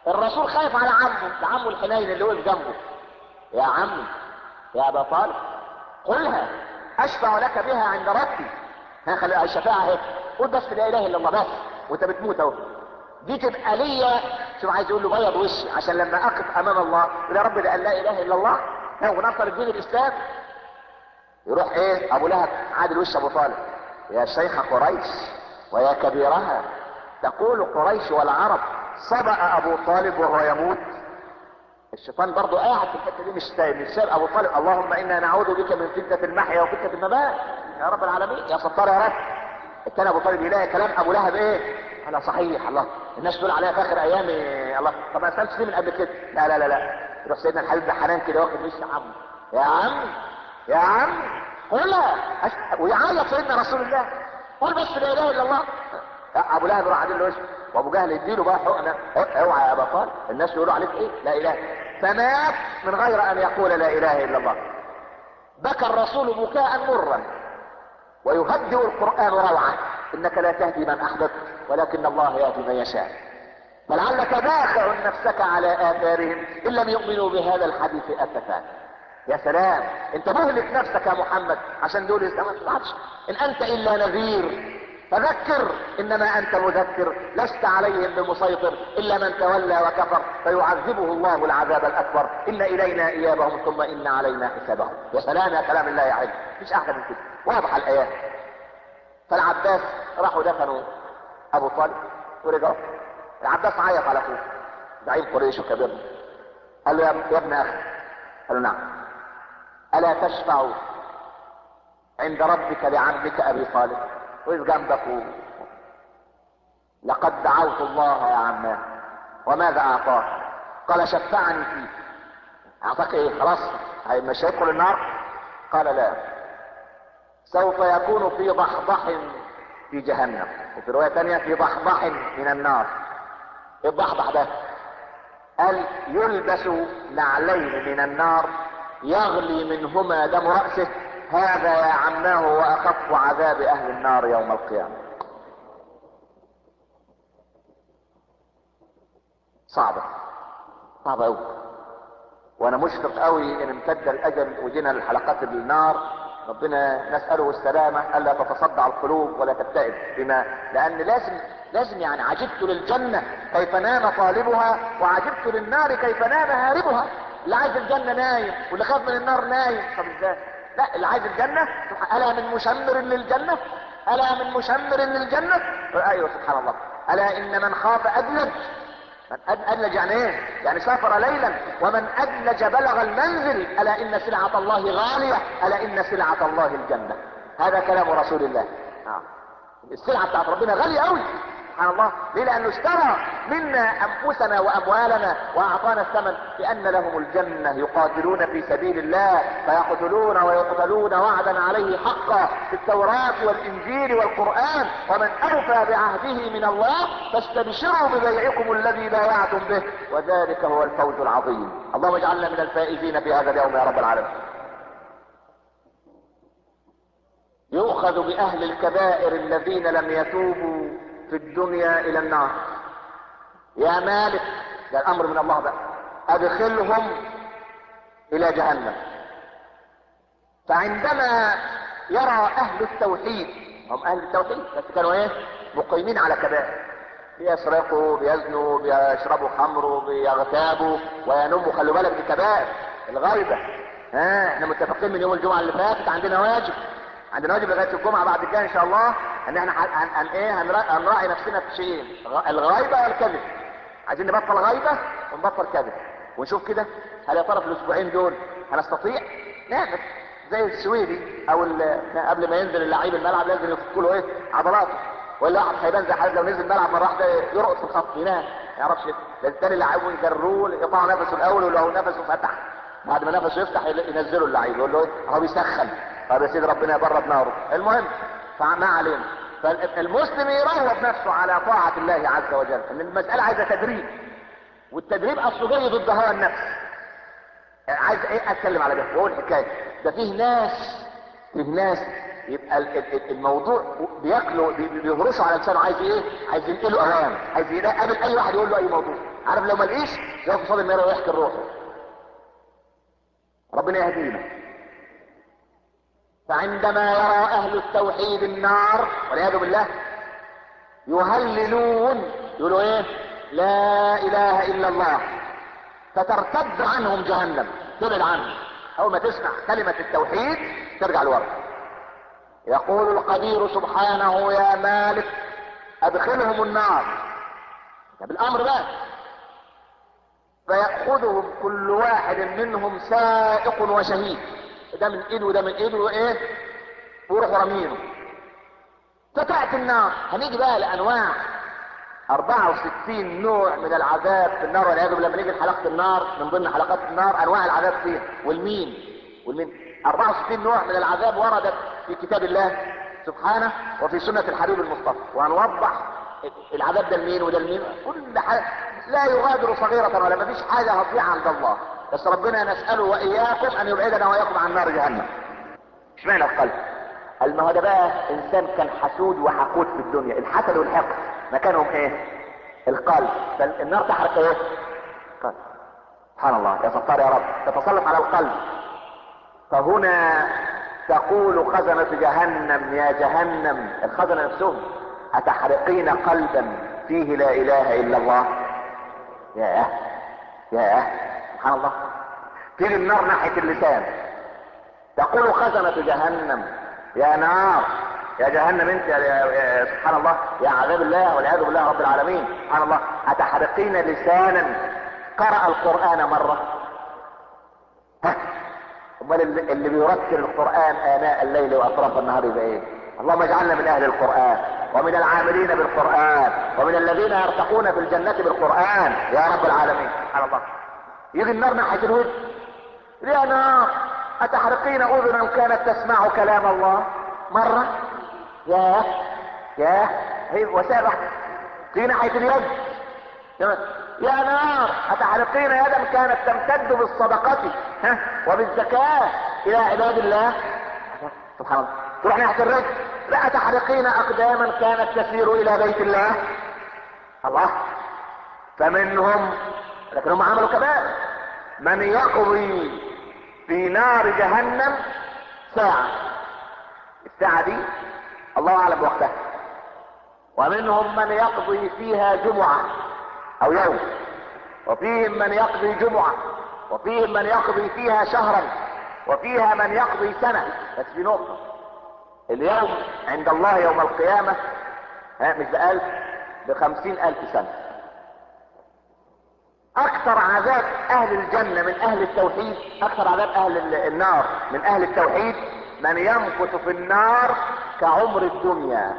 S2: الرسول خايف على عمه ده عمه الحنين اللي وقف جنبه يا عمي يا ابا طالب قلها اشفع لك بها عند ربي ها خلي الشفاعة اهي قول بس لا اله الا الله بس وانت بتموت اهو دي تبقى ليا شوف عايز يقول له بيض وشي عشان لما اقف امام الله يقول يا رب ده قال لا اله الا الله ها ونصر الدين الاسلام يروح ايه ابو لهب عادل وش ابو طالب يا شيخ قريش ويا كبيرها تقول قريش والعرب سبق ابو طالب وهو يموت الشيطان برضه قاعد في الحته دي مش سايب مش سايب ابو طالب اللهم انا نعوذ بك من فتنه المحيا وفتنه الممات يا رب العالمين يا ستار يا رب التاني ابو طالب يلاقي كلام ابو لهب ايه انا صحيح الله الناس تقول عليها في اخر ايامي الله طب ما سالتش ليه من قبل كده لا لا لا لا يروح سيدنا الحبيب ده حنان كده واخد وش عمه يا عم يا عم قولها أش- ويعيط سيدنا رسول الله قول بس لا اله الا الله ابو لهب راح عادل له وشه وابو جهل يديله بقى حقنه اوعى يا ابا طالب الناس يقولوا عليك ايه لا اله فمات من غير ان يقول لا اله الا الله بكى الرسول بكاء مرا ويهدئ القران روعه انك لا تهدي من احببت ولكن الله يهدي من يشاء فلعلك باخع نفسك على اثارهم ان لم يؤمنوا بهذا الحديث اسفا يا سلام انت مهلك نفسك يا محمد عشان دول يسلموا ما تتعبش ان انت الا نذير فذكر انما انت مذكر لست عليهم بمسيطر الا من تولى وكفر فيعذبه الله العذاب الاكبر ان الينا ايابهم ثم ان علينا حسابهم يا سلام يا كلام الله يا علم مش احلى من كده واضح الايات فالعباس راحوا دفنوا ابو طالب ورجعوا العباس عيط على اخوه زعيم قريش وكبيرنا قال له يا يا ابن اخي قال له نعم الا تشفع عند ربك لعمك ابي طالب وإذ جنبك و... لقد دعوت الله يا عماه وماذا اعطاك قال شفعني فيه اعطاك ايه خلاص هي مش هيدخل النار قال لا سوف يكون في ضحضح في جهنم وفي رواية تانية في ضحضح من النار إيه الضحضح ده قال يلبس نعلين من النار يغلي منهما دم رأسه هذا يا عماه واخف عذاب اهل النار يوم القيامة صعبة صعبة قوي وانا مشفق قوي ان امتد الاجل وجينا لحلقات النار ربنا نسأله السلامة الا تتصدع القلوب ولا تبتئد بما لان لازم لازم يعني عجبت للجنة كيف نام طالبها وعجبت للنار كيف نام هاربها اللي عايز الجنة نايم واللي خاف من النار نايم طب ازاي لا اللي عايز الجنة ألا من مشمر للجنة ألا من مشمر للجنة أيوة سبحان الله ألا إن من خاف أدلج من أد- أدلج يعني إيه يعني سافر ليلا ومن أدلج بلغ المنزل ألا إن سلعة الله غالية ألا إن سلعة الله الجنة هذا كلام رسول الله آه. السلعة بتاعت ربنا غالية قوي سبحان الله ليه لانه اشترى منا انفسنا واموالنا واعطانا الثمن لان لهم الجنة يقاتلون في سبيل الله فيقتلون ويقتلون وعدا عليه حقا في التوراة والانجيل والقرآن ومن اوفى بعهده من الله فاستبشروا ببيعكم الذي بايعتم به وذلك هو الفوز العظيم اللهم اجعلنا من الفائزين في هذا اليوم يا رب العالمين يؤخذ باهل الكبائر الذين لم يتوبوا في الدنيا الى النار يا مالك ده الامر من الله بقى ادخلهم الى جهنم فعندما يرى اهل التوحيد هم اهل التوحيد بس كانوا ايه مقيمين على كبائر بيسرقوا بيزنوا بيشربوا خمر بيغتابوا وينموا خلوا بالك دي كبائر الغيبه ها احنا متفقين من يوم الجمعه اللي فاتت عندنا واجب عندنا واجب لغايه الجمعه بعد الجاي ان شاء الله ان احنا هن هن هن ايه هنرا- هنراعي نفسنا في شيئين غ- الغيبه والكذب عايزين نبطل غيبه ونبطل كذب ونشوف كده هل يا ترى في الاسبوعين دول هنستطيع نعمل زي السويدي او ال- قبل ما ينزل اللعيب الملعب لازم يفك له ايه عضلاته ولا واحد هيبان زي حضرتك لو نزل الملعب مره واحده يرقص في الخط ينام ما يعرفش ده التاني اللعيبه يجروه يقطعوا نفسه الاول ولو نفسه فتح بعد ما نفسه يفتح يل- ينزلوا اللعيب يقول له ايه هو بيسخن طب يا سيدي ربنا يبرد ناره المهم فما علينا فالمسلم يروض نفسه على طاعة الله عز وجل ان المسألة عايزة تدريب والتدريب اصله جاي ضد هوى النفس يعني عايز ايه اتكلم على ده واقول حكايه ده فيه ناس فيه ناس يبقى ال- ال- ال- الموضوع بياكلوا بي- بي- بيهرسوا على لسانه عايز ايه عايز ينقله اوام عايز يقابل اي واحد يقول له اي موضوع عارف لو ما لقيش يقف قصاد المرايه ويحكي الروح ربنا يهدينا فعندما يرى اهل التوحيد النار والعياذ بالله يهللون يقولوا ايه لا اله الا الله فترتد عنهم جهنم تبعد عنهم اول ما تسمع كلمة التوحيد ترجع لورا يقول القدير سبحانه يا مالك ادخلهم النار بالامر بقى فيأخذهم كل واحد منهم سائق وشهيد ده من ايده وده من ايده وايه ويروح رمينه فتأتي النار هنيجي بقى لانواع 64 نوع من العذاب في النار والعياذ بالله لما نيجي لحلقة النار من ضمن حلقات النار انواع العذاب فيها والمين والمين 64 نوع من العذاب وردت في كتاب الله سبحانه وفي سنة الحبيب المصطفى وهنوضح العذاب ده لمين وده لمين كل حاجة لا يغادر صغيرة ولا مفيش حاجة هتضيع عند الله بس ربنا نسأله وإياكم أن يبعدنا وإياكم عن نار جهنم اشمعنى القلب ما هو ده بقى إنسان كان حسود وحقود في الدنيا الحسد والحقد مكانهم إيه القلب فالنار تحرق إيه قلب سبحان الله يا ستار يا رب تتسلط على القلب فهنا تقول خزنة جهنم يا جهنم الخزنة نفسهم أتحرقين قلبا فيه لا إله إلا الله ياه ياه سبحان الله تيجي النار ناحية اللسان تقول خزنة جهنم يا نار يا جهنم انت يا, يا سبحان الله يا عذاب الله والعياذ بالله رب العالمين سبحان الله أتحرقين لسانا قرأ القرآن مرة ها امال اللي, اللي بيرتل القرآن آناء الليل وأطراف النهار يبقى ايه اللهم اجعلنا من أهل القرآن ومن العاملين بالقرآن ومن الذين يرتقون في الجنة بالقرآن يا رب العالمين سبحان الله يجي النار ناحية الود يا نار أتحرقين أذنا كانت تسمع كلام الله مرة يا يا هي وسابح في ناحية اليد يا نار أتحرقين يدا كانت تمتد بالصدقة ها وبالزكاة إلى عباد الله سبحان الله تروح ناحية الرجل لا تحرقين اقداما كانت تسير الى بيت الله الله فمنهم لكن هم عملوا كبائر من يقضي في نار جهنم ساعة الساعة دي الله اعلم وقتها ومنهم من يقضي فيها جمعة او يوم وفيهم من يقضي جمعة وفيهم من يقضي فيها شهرا وفيها من يقضي سنة بس في نقطة اليوم عند الله يوم القيامة ها مش بألف بخمسين ألف سنة أكثر عذاب أهل الجنة من أهل التوحيد أكثر عذاب أهل النار من أهل التوحيد من يمكث في النار كعمر الدنيا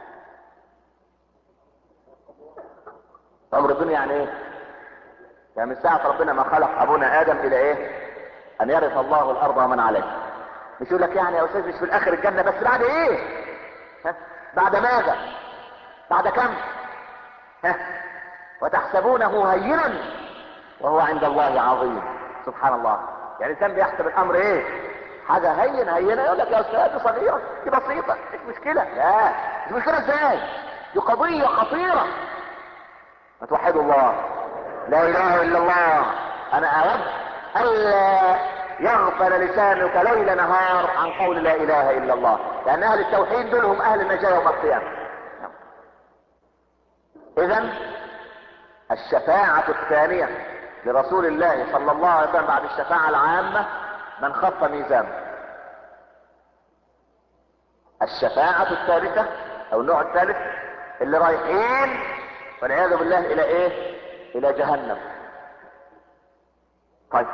S2: عمر الدنيا يعني ايه يعني من ساعة ربنا ما خلق ابونا ادم الى ايه ان يرث الله الارض ومن عليها مش يقول لك يعني يا استاذ مش في الاخر الجنة بس بعد ايه ها؟ بعد ماذا بعد كم ها؟ وتحسبونه هينا وهو عند الله عظيم سبحان الله يعني الانسان بيحسب الامر ايه حاجة هين هينة يقول لك يا استاذ دي صغيرة دي بسيطة مش مشكلة لا مش مشكلة ازاي دي قضية خطيرة ما توحدوا الله لا اله الا الله انا اود الا يغفل لسانك ليل نهار عن قول لا اله الا الله لان اهل التوحيد دول هم اهل النجاة يوم القيامة اذا الشفاعة الثانية لرسول الله صلى الله عليه وسلم بعد الشفاعة العامة من خف ميزانه الشفاعة الثالثة او النوع الثالث اللي رايحين والعياذ بالله الى ايه الى جهنم طيب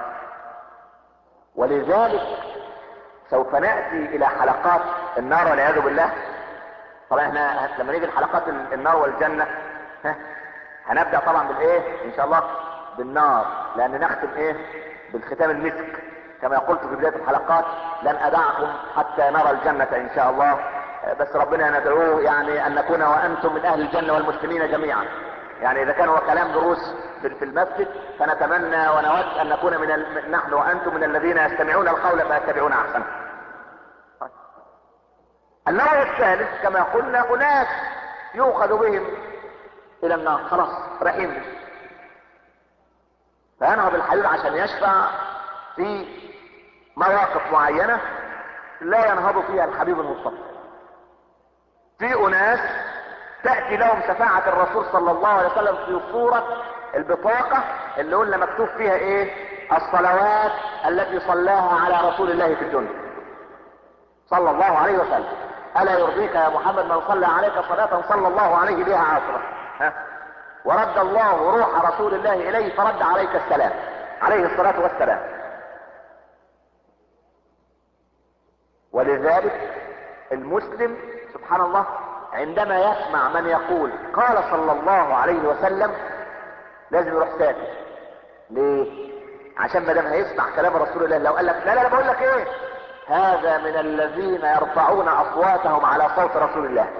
S2: ولذلك سوف نأتي الى حلقات النار والعياذ بالله طبعا احنا لما نيجي لحلقات النار والجنة ها هنبدأ طبعا بالايه ان شاء الله بالنار لان نختم ايه بالختام المسك كما قلت في بداية الحلقات لن ادعكم حتى نرى الجنة ان شاء الله بس ربنا ندعوه يعني ان نكون وانتم من اهل الجنة والمسلمين جميعا يعني اذا كان هو كلام دروس في المسجد فنتمنى ونود ان نكون من ال... نحن وانتم من الذين يستمعون القول فيتبعون احسنه النوع الثالث كما قلنا اناس يؤخذ بهم الى النار خلاص رايحين فينهض الحبيب عشان يشفع في مواقف معينة لا ينهض فيها الحبيب المصطفى في اناس تأتي لهم شفاعة الرسول صلى الله عليه وسلم في صورة البطاقة اللي قلنا مكتوب فيها ايه الصلوات التي صلاها على رسول الله في الدنيا صلى الله عليه وسلم الا يرضيك يا محمد من صلى عليك صلاة صلى الله عليه بها عاصرة ها ورد الله روح رسول الله اليه فرد عليك السلام عليه الصلاة والسلام ولذلك المسلم سبحان الله عندما يسمع من يقول قال صلى الله عليه وسلم لازم يروح ساكت ليه عشان ما دام هيسمع كلام رسول الله لو قال لك لا لا لا بقول لك ايه هذا من الذين يرفعون اصواتهم على صوت رسول الله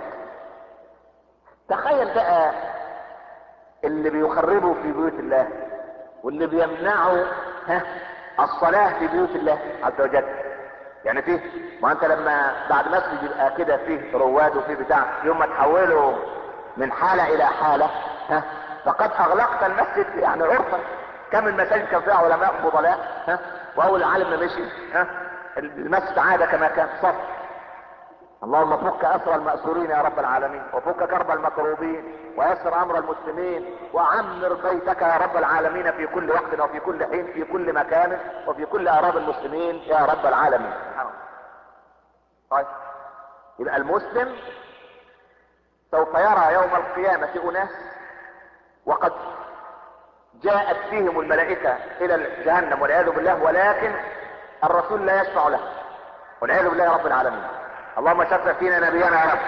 S2: تخيل بقى اللي بيخربوا في بيوت الله واللي بيمنعوا ها الصلاة في بيوت الله عز وجل يعني فيه ما انت لما بعد مسجد يبقى كده فيه رواد وفيه بتاع يوم ما تحوله من حالة الى حالة ها فقد اغلقت المسجد يعني عرفا كم المساجد كان فيها علماء فضلاء ها واول العالم ما مشي ها المسجد عاد كما كان صف اللهم فك اسر المأسورين يا رب العالمين وفك كرب المكروبين ويسر امر المسلمين وعمر بيتك يا رب العالمين في كل وقت وفي كل حين في كل مكان وفي كل اعراب المسلمين يا رب العالمين طيب يبقى المسلم سوف يرى يوم القيامة اناس وقد جاءت فيهم الملائكة الى جهنم والعياذ بالله ولكن الرسول لا يشفع له والعياذ بالله رب العالمين اللهم شفع فينا نبينا يا رب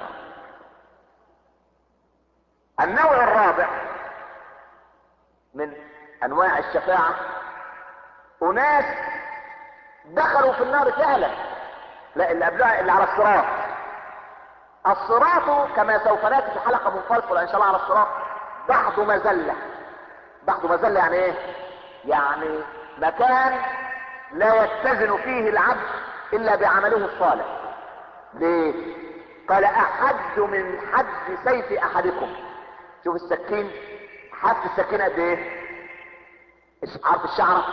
S2: النوع الرابع من انواع الشفاعة اناس دخلوا في النار فعلا لا اللي قبلها اللي على الصراط الصراط كما سوف ناتي في حلقة منفصلة ان شاء الله على الصراط بعض مزلة بعض مزلة يعني ايه يعني مكان لا يتزن فيه العبد الا بعمله الصالح ليه قال احد من حد سيف احدكم شوف السكين حد السكين قد ايه عارف الشعرة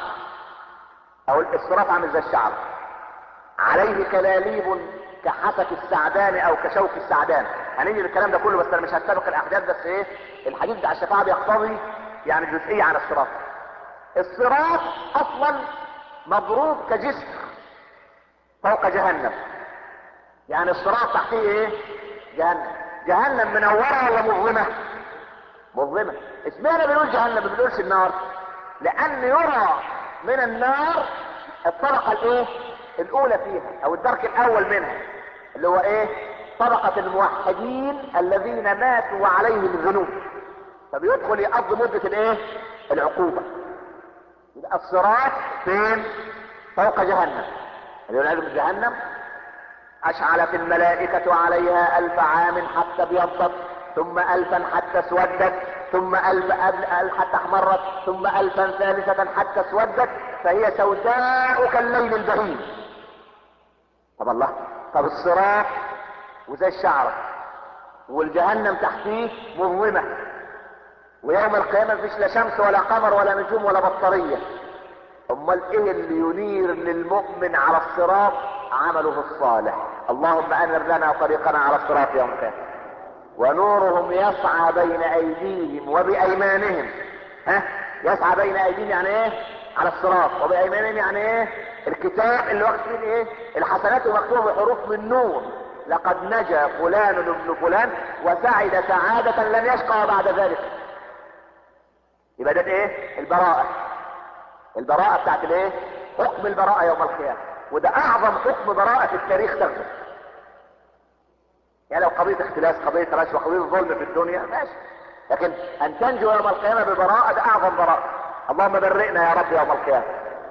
S2: او الصراط عامل زي الشعر عليه كلاليب كحسك السعدان او كشوك السعدان هنيجي الكلام ده كله بس انا مش هستبق الاحداث بس ايه الحديث بتاع الشفاعة بيقتضي يعني جزئية عن الصراط الصراط اصلا مضروب كجسر فوق جهنم يعني الصراط تحتيه ايه جهنم جهنم منورة ولا مظلمة مظلمة اسمنا بنقول جهنم ما بنقولش النار لان يرى من النار الطبقة الايه الاولى فيها او الدرك الاول منها اللي هو ايه طبقة الموحدين الذين ماتوا وعليهم الذنوب فبيدخل يقضي مدة الايه العقوبة يبقى الصراط فين فوق جهنم اللي من جهنم اشعلت الملائكة عليها الف عام حتى ابيضت ثم الفا حتى اسودت ثم الف ألف حتى احمرت ثم الفا ثالثة حتى اسودت فهي سوداء كالليل البهيم طب الله طب الصراط وزي الشعرة والجهنم تحتيه مظلمة ويوم القيامة مفيش لا شمس ولا قمر ولا نجوم ولا بطارية امال ايه اللي ينير للمؤمن على الصراط عمله الصالح اللهم انر لنا طريقنا على الصراط يوم القيامة ونورهم يسعى بين ايديهم وبايمانهم ها يسعى بين ايديهم يعني ايه على الصراط وبايمانهم يعني ايه الكتاب اللي واخد فيه ايه الحسنات مكتوبه بحروف من نور لقد نجا فلان ابن فلان وسعد سعادة لن يشقى بعد ذلك يبقى ده ايه البراءة البراءة بتاعت الايه حكم البراءة يوم القيامة وده اعظم حكم براءة في التاريخ تاخده يعني لو قضية اختلاس قضية رشوة قضية ظلم في الدنيا ماشي لكن ان تنجو يوم القيامة ببراءة ده اعظم براءة اللهم برئنا يا رب يوم القيامة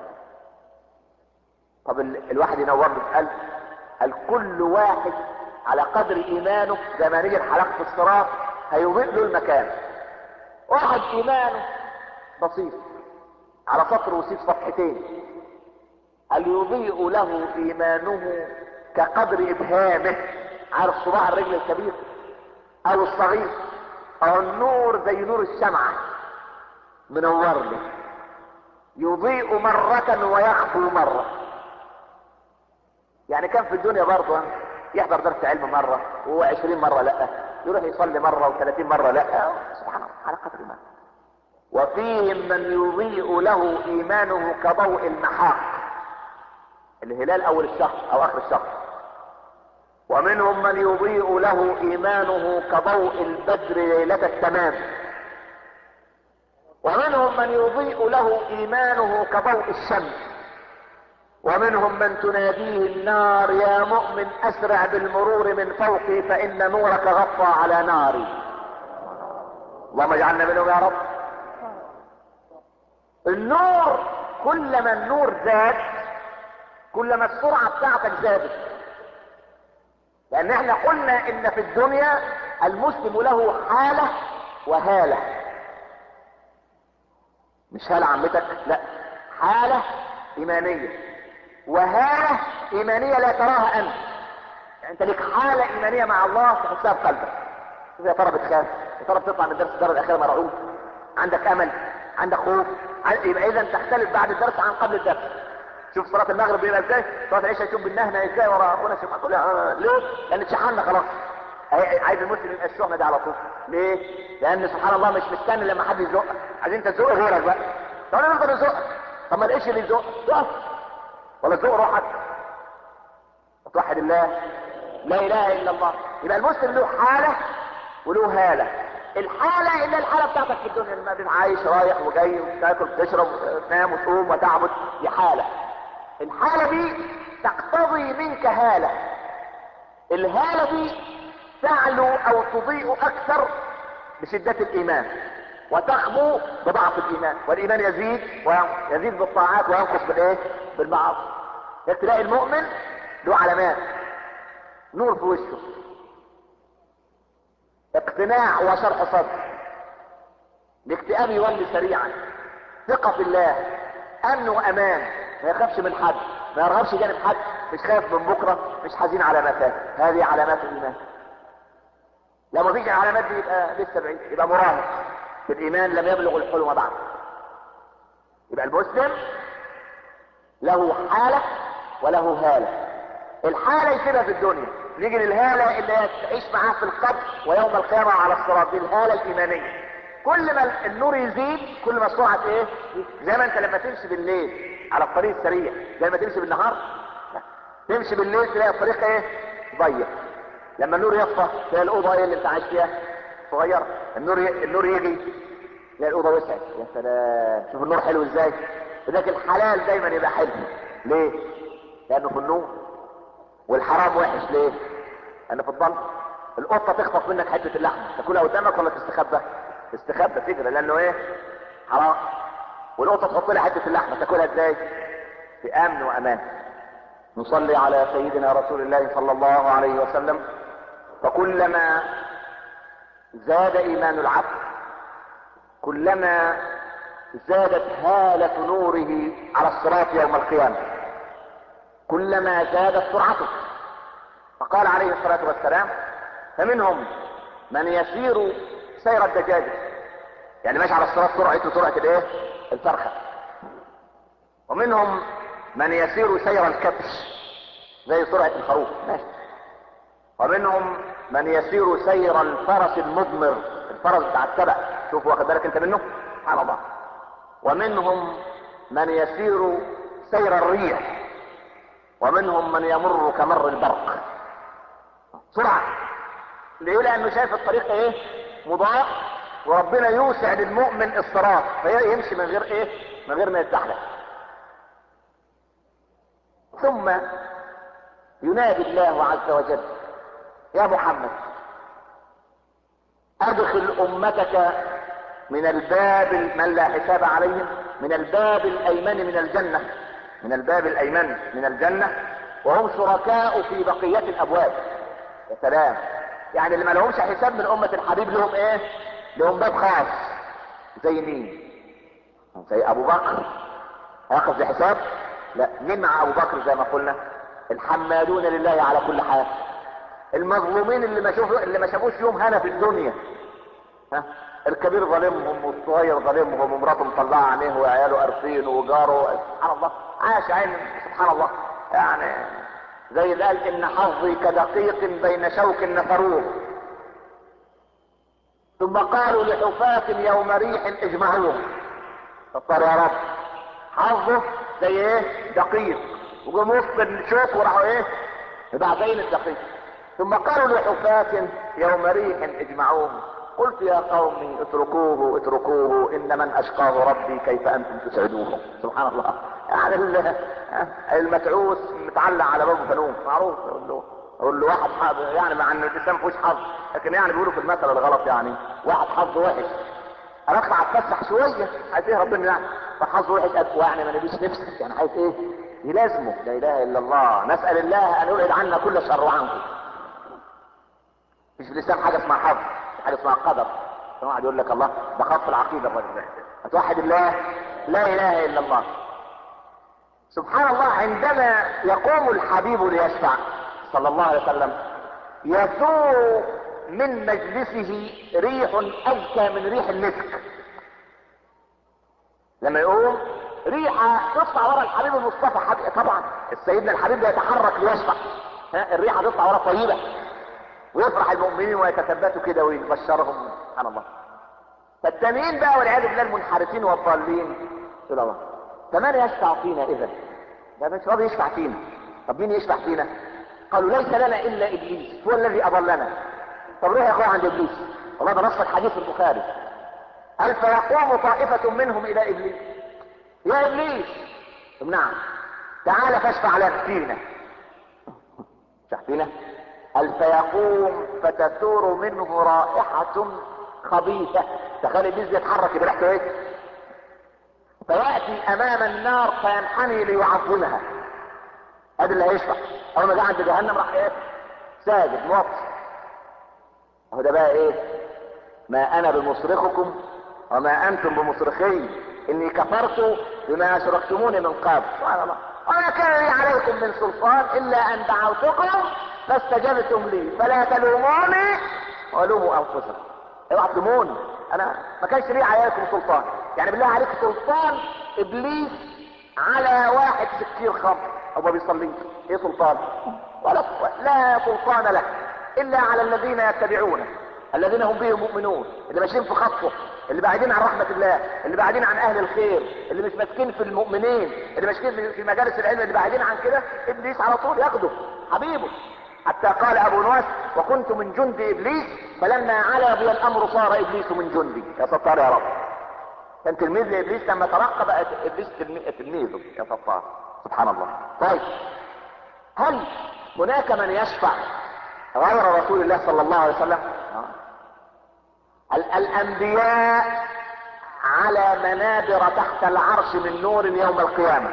S2: طب ال... الواحد ينور له قال قال كل واحد على قدر ايمانه زي ما نيجي حلقة الصراط هيضيء له المكان واحد ايمانه بسيط على سطر وسيط صفحتين هل يضيء له ايمانه كقدر ابهامه عارف صباع الرجل الكبير او الصغير او النور زي نور الشمعة منور له يضيء مرة ويخفو مرة يعني كان في الدنيا برضه يحضر درس علم مرة وهو عشرين مرة لا يروح يصلي مرة وثلاثين مرة لا سبحان الله على قدر ما وفيهم من يضيء له ايمانه كضوء المحاق الهلال اول الشهر او اخر الشهر ومنهم من يضيء له ايمانه كضوء البدر ليلة التمام ومنهم من يضيء له ايمانه كضوء الشمس ومنهم من تناديه النار يا مؤمن اسرع بالمرور من فوقي فان نورك غطى على ناري اللهم اجعلنا منهم يا رب النور كلما النور زاد كلما السرعة بتاعتك زادت لان احنا قلنا ان في الدنيا المسلم له حالة وهالة مش هالة عمتك لا حالة ايمانية وهالة ايمانية لا تراها انت يعني انت لك حالة ايمانية مع الله تحسها في قلبك يا ترى بتخاف يا ترى بتطلع من درس الدار الاخير مرعوب عندك امل عندك خوف يبقى اذا تختلف بعد الدرس عن قبل الدرس شوف صلاة المغرب بيبقى ازاي صلاة العشاء تشوف بالنهنة ازاي ورا اخونا شوف كلها ليه لان اتشحنا خلاص عايز المسلم يبقى الشحنة دي على طول ليه لان سبحان الله مش مستني لما حد يزقك عايز انت تزق غيرك بقى طب انا نقدر نزقك طب ما الايش اللي يزق تقف ولا تزق روحك توحد الله لا اله الا الله يبقى المسلم له حالة وله هالة الحالة اللي الحالة بتاعتك في الدنيا لما عايش رايح وجاي وتاكل وتشرب وتنام وتقوم وتعبد دي حالة الحالة دي تقتضي منك هالة الهالة دي تعلو او تضيء اكثر بشدة الايمان وتخبو بضعف الايمان والايمان يزيد ويزيد بالطاعات وينقص بالايه بالمعاصي تلاقي المؤمن له علامات نور في وشه اقتناع وشرح صدر الاكتئاب يولي سريعا ثقة في الله امن وامان ما يخافش من حد ما يرغبش جانب حد مش خايف من بكرة مش حزين على ما فات هذه علامات الايمان لو ما فيش العلامات دي يبقى لسه بعيد يبقى مراهق في الايمان لم يبلغ الحلم بعد يبقى المسلم له حالة وله هالة الحالة يسيبها في الدنيا نيجي للهالة اللي هي تعيش معاه في القبر ويوم القيامة على الصراط دي الهالة الإيمانية كل ما النور يزيد كل ما السرعة ايه زي ما انت لما تمشي بالليل على الطريق السريع زي ما تمشي بالنهار لا. تمشي بالليل تلاقي الطريق ايه ضيق لما النور يطفى تلاقي الأوضة ايه اللي انت عايش فيها صغيرة النور ي... النور يجي تلاقي الأوضة وسعت يا سلام شوف النور حلو ازاي لذلك الحلال دايما يبقى حلو ليه لأنه في النور والحرام وحش ليه لأنه في الظل القطة تخطف منك حتة اللحم تاكلها قدامك ولا تستخبى تستخبى تجري لأنه ايه حرام والقطة تحط لها حتة اللحمة تاكلها ازاي في امن وامان نصلي على سيدنا رسول الله صلى الله عليه وسلم فكلما زاد ايمان العبد كلما زادت هالة نوره على الصراط يوم القيامة كلما زادت سرعته فقال عليه الصلاة والسلام فمنهم من يسير سير الدجاجة يعني ماشي على الصراط سرعته سرعة الايه الفرخة ومنهم من يسير سير الكبش زي سرعة الخروف ماشي ومنهم من يسير سير الفرس المضمر الفرس بتاع السبع شوف واخد بالك انت منه سبحان الله ومنهم من يسير سير الريح ومنهم من يمر كمر البرق سرعة ليه لانه شايف الطريق ايه مضاء وربنا يوسع للمؤمن الصراط فيمشي من غير ايه من غير ما يتزحلق ثم ينادي الله عز وجل يا محمد ادخل امتك من الباب من لا حساب عليهم من الباب الايمن من الجنة من الباب الايمن من الجنة وهم شركاء في بقية الابواب يا سلام يعني اللي ما لهمش حساب من امة الحبيب لهم ايه لهم باب خاص زي مين زي ابو بكر هياخد في حساب لا مين مع ابو بكر زي ما قلنا الحمادون لله على كل حال المظلومين اللي ما شافوا اللي ما شافوش يوم هنا في الدنيا ها الكبير ظالمهم والصغير ظالمهم ومراته مطلعه عينيه وعياله قارفين وجاره سبحان الله عاش عين سبحان الله يعني زي اللي قال ان حظي كدقيق بين شوك نفروه ثم قالوا لحفاة يوم ريح اجمعوهم فصار يا رب حظه زي ايه دقيق وجم وسط الشوك وراحوا ايه بعدين الدقيق ثم قالوا لحفاة يوم ريح اجمعوهم قلت يا قوم اتركوه اتركوه ان من اشقاه ربي كيف انتم تسعدوه سبحان الله يعني المتعوس متعلق على باب فنون معروف يقول له يقول له واحد حظ يعني مع ان الانسان مفيهوش حظ لكن يعني بيقولوا في المثل الغلط يعني واحد حظ وحش انا اطلع اتفسح شويه عايز ايه ربنا يعني فحظ وحش ادفع يعني ما نبيش نفسك يعني عايز ايه يلازمه لا اله الا الله نسال الله ان يبعد عنا كل شر وعنكم مش في الاسلام حاجه اسمها حظ حاجه اسمها قدر واحد يقول لك الله ده خط العقيده الراجل ده هتوحد الله لا اله الا الله سبحان الله عندما يقوم الحبيب ليشفع صلى الله عليه وسلم يثور من مجلسه ريح اذكى من ريح المسك لما يقوم ريحة تطلع ورا الحبيب المصطفى حبيب طبعا سيدنا الحبيب يتحرك ليشفع ها الريحة تطلع ورا طيبة ويفرح المؤمنين ويتثبتوا كده ويبشرهم سبحان الله فالتانيين بقى والعياذ بالله المنحرفين والضالين يقول الله فمن يشفع فينا اذا ده مش راضي يشفع فينا طب مين يشفع فينا قالوا ليس لنا الا ابليس هو الذي اضلنا طب روح يا اخويا عند ابليس والله ده نص الحديث البخاري قال فيقوم طائفة منهم الى ابليس يا ابليس نعم تعال فاشفع لنا فينا اشفع فينا قال فيقوم فتثور منه رائحة خبيثة تخيل ابليس يتحرك بريحته ايه فيأتي امام النار فينحني ليعظمها هذا اللي هيشفع اول ما جه عند جهنم راح ايه ساجد موطي هو ده بقى ايه ما انا بمصرخكم وما انتم بمصرخي اني كفرت بما اشركتموني من قبل سبحان الله وما كان لي عليكم من سلطان الا ان دعوتكم فاستجبتم لي فلا تلوموني ولوموا انفسكم اوعى تلوموني انا ما كانش لي عليكم سلطان يعني بالله عليك سلطان ابليس على واحد سكير خمر او ما بيصليش ايه سلطان ولا لا سلطان له الا على الذين يتبعونه الذين هم به مؤمنون اللي ماشيين في خطه اللي بعيدين عن رحمة الله اللي بعيدين عن اهل الخير اللي مش ماسكين في المؤمنين اللي ماسكين في مجالس العلم اللي بعيدين عن كده ابليس على طول ياخده حبيبه حتى قال ابو نواس وكنت من جند ابليس فلما علا بي الامر صار ابليس من جندي يا ستار يا رب كان تلميذ لابليس لما ترقى بقى ابليس تلميذه يا ستار سبحان الله طيب هل هناك من يشفع غير رسول الله صلى الله عليه وسلم الانبياء على منابر تحت العرش من نور يوم القيامة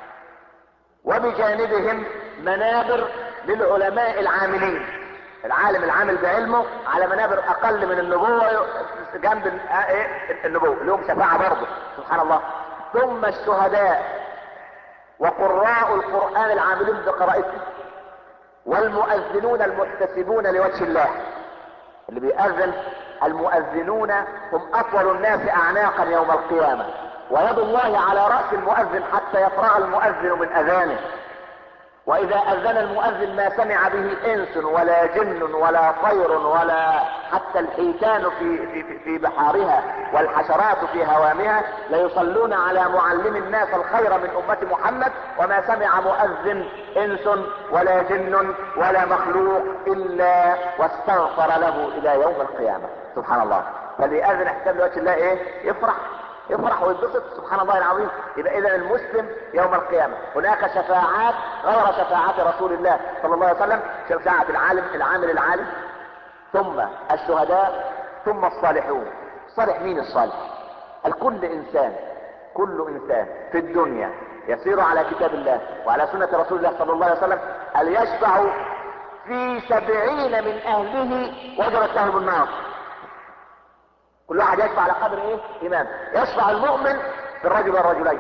S2: وبجانبهم منابر للعلماء العاملين العالم العامل بعلمه على منابر اقل من النبوة جنب النبوة لهم شفاعة برضه سبحان الله ثم الشهداء وقراء القرآن العاملين بقراءته والمؤذنون المحتسبون لوجه الله اللي بيأذن المؤذنون هم اطول الناس اعناقا يوم القيامة ويد الله على رأس المؤذن حتى يفرغ المؤذن من اذانه واذا اذن المؤذن ما سمع به انس ولا جن ولا طير ولا حتى الحيتان في, في, في بحارها والحشرات في هوامها ليصلون على معلم الناس الخير من امة محمد وما سمع مؤذن انس ولا جن ولا مخلوق الا واستغفر له الى يوم القيامة سبحان الله فاللي اذن احسان لوجه الله ايه يفرح يفرح ويتبسط سبحان الله العظيم يبقى اذا المسلم يوم القيامة هناك شفاعات غير شفاعات رسول الله صلى الله عليه وسلم شفاعة العالم العامل العالم ثم الشهداء ثم الصالحون صالح مين الصالح الكل انسان كل انسان في الدنيا يسير على كتاب الله وعلى سنة رسول الله صلى الله عليه وسلم هل يشفع في سبعين من اهله وجبت لهم النار كل واحد يشفع على قدر ايه ايمان يشفع المؤمن في الرجل والرجلين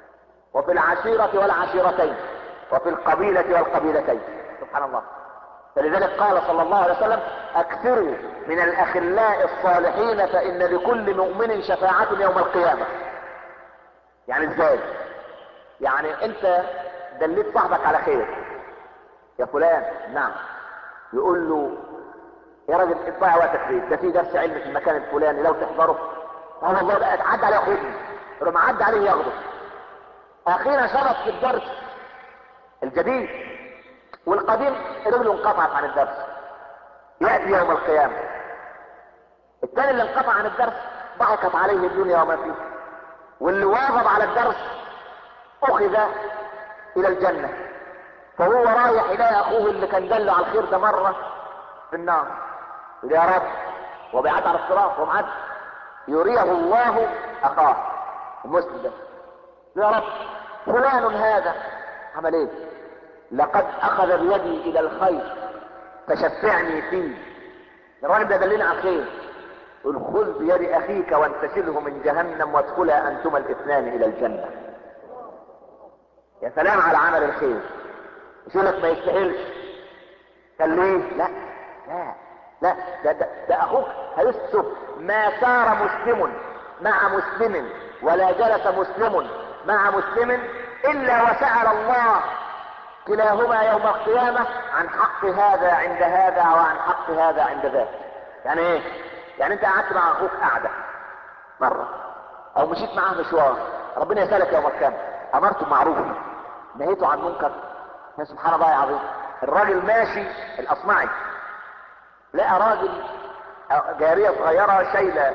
S2: وفي العشيرة والعشيرتين وفي القبيلة والقبيلتين سبحان الله فلذلك قال صلى الله عليه وسلم اكثروا من الاخلاء الصالحين فان لكل مؤمن شفاعة يوم القيامة يعني ازاي يعني انت دليت صاحبك على خير يا فلان نعم يقول له يا راجل اضيع وقتك فيه ده في درس علم في المكان الفلاني لو تحضره اه والله بقى عدى عليه خدني لما عدى عليه ياخده اخيرا شرط في الدرس الجديد والقديم رجله انقطعت عن الدرس يأتي يوم القيامة الثاني اللي انقطع عن الدرس ضحكت عليه الدنيا وما فيه واللي واظب على الدرس اخذ الى الجنة فهو رايح الى اخوه اللي كان دله على الخير ده مرة في النار يقول يا رب وبيعد على الصراط ومعد يريه الله اخاه المسلم ده يا رب فلان هذا عمل ايه لقد اخذ بيدي الى الخير فشفعني فيه الراجل ده دلنا على الخير قل خذ بيد اخيك وانتشله من جهنم وادخلا انتما الاثنان الى الجنة يا سلام على عمل الخير يقول لك ما يستاهلش قال ليه لا لا لا ده, ده, ده اخوك هيسف ما سار مسلم مع مسلم ولا جلس مسلم مع مسلم الا وسأل الله كلاهما يوم القيامة عن حق هذا عند هذا وعن حق هذا عند ذاك يعني ايه يعني انت قعدت مع اخوك قعدة مرة او مشيت معاه مشوار ربنا يسألك يوم القيامة امرته بمعروف نهيته عن منكر يا سبحان الله يا عظيم الراجل ماشي الاصمعي لقى راجل جارية صغيرة شايلة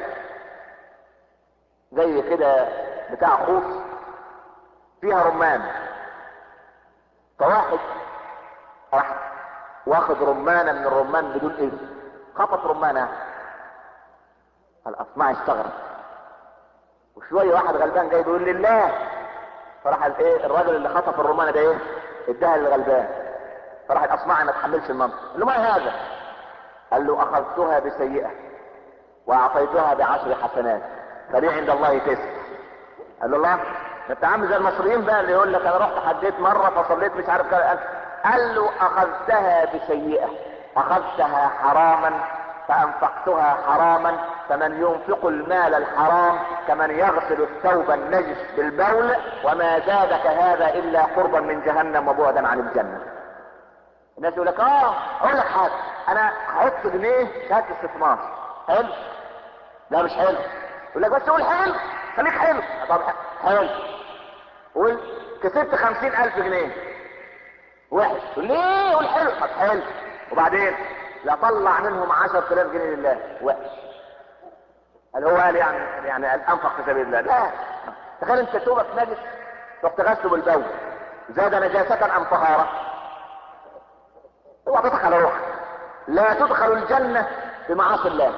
S2: زي كده بتاع خوف فيها رمان فواحد راح واخد رمانة من الرمان بدون اذن خطف رمانة الاصمعي استغرب وشوية واحد غلبان جاي بيقول لله فراح الايه الراجل اللي خطف الرمانة ده ايه اداها للغلبان فراح الاصمعي ما تحملش المنطق قال له ما هذا قال له اخذتها بسيئة واعطيتها بعشر حسنات فلي عند الله تسع قال له الله انت عامل زي المصريين بقى اللي يقول لك انا رحت حديت مرة فصليت مش عارف كده قال له اخذتها بسيئة اخذتها حراما فانفقتها حراما فمن ينفق المال الحرام كمن يغسل الثوب النجس بالبول وما زادك هذا الا قربا من جهنم وبعدا عن الجنة الناس يقول لك اه اقول لك حاجة انا هحط جنيه شهادة استثمار حلو لا مش حلو يقول لك بس قول حلو خليك حلو طب حلو قول كسبت خمسين الف جنيه وحش تقول ليه قول حلو طب حلو وبعدين لا طلع منهم عشر تلاف جنيه لله وحش قال هو قال يعني يعني قال انفق في سبيل الله لا تخيل انت توبك نجس تروح تغسله بالبول زاد نجاسة ام طهارة اوعى تضحك على روحك لا تدخل الجنة بمعاصي الله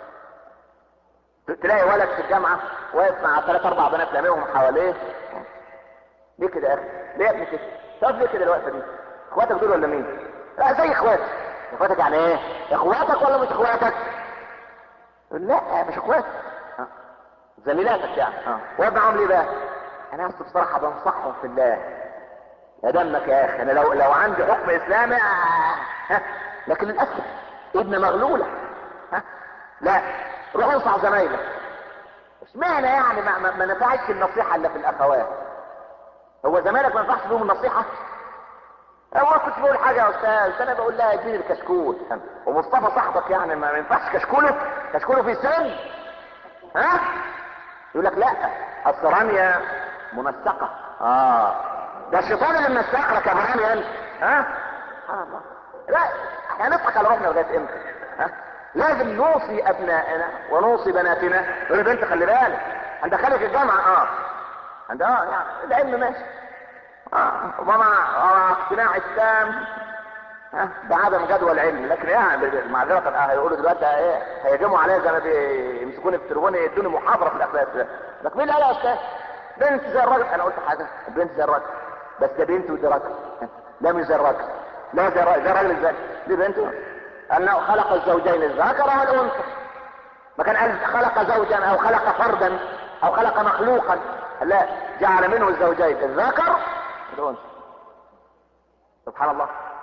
S2: تلاقي ولد في الجامعة واقف مع ثلاث اربع بنات لاميهم حواليه ليه كده يا اخي ليه يا ابني كده طب ليه كده الوقفه دي اخواتك دول ولا مين لا زي اخواتك اخواتك يعني ايه اخواتك ولا مش اخواتك لا مش اخواتك اه. زميلاتك يعني اه واقف معاهم ليه بقى انا اصل بصراحه بنصحهم في الله يا دمك يا اخي انا لو لو عندي حكم اسلامي ها لكن للاسف ابن مغلوله ها لا روح انصح زمايلك اشمعنى يعني ما, ما, ما نفعتش النصيحه الا في الاخوات هو زمانك ما ينفعش لهم النصيحه اول كنت بقول حاجه يا استاذ انا بقول لها اديني الكشكول ومصطفى صاحبك يعني ما ينفعش كشكوله كشكوله في سن ها يقول لك لا الصرانية منسقة اه ده الشيطان اللي منسق لك يا مراني انت ها سبحان الله لا احنا نضحك على روحنا لغايه امتى ها لازم نوصي ابنائنا ونوصي بناتنا نقول بنت خلي بالك هندخلك الجامعه اه عند اه يعني العلم ماشي اه ومع اقتناع التام ها بعدم جدوى العلم لكن يعني معذرة اه هيقولوا دلوقتي ايه هيهجموا عليا زي ما بيمسكوني في التليفون يدوني محاضرة في الاخلاق لك مين قال يا استاذ بنت زي الراجل انا قلت حاجة البنت زي الراجل بس ده بنت ودي راجل لا مش زي الراجل لا زي الراجل زي الراجل ازاي دي بنته انه خلق الزوجين الذكر والانثى ما كان قال خلق زوجا او خلق فردا او خلق مخلوقا لا جعل منه الزوجين الذكر والانثى سبحان الله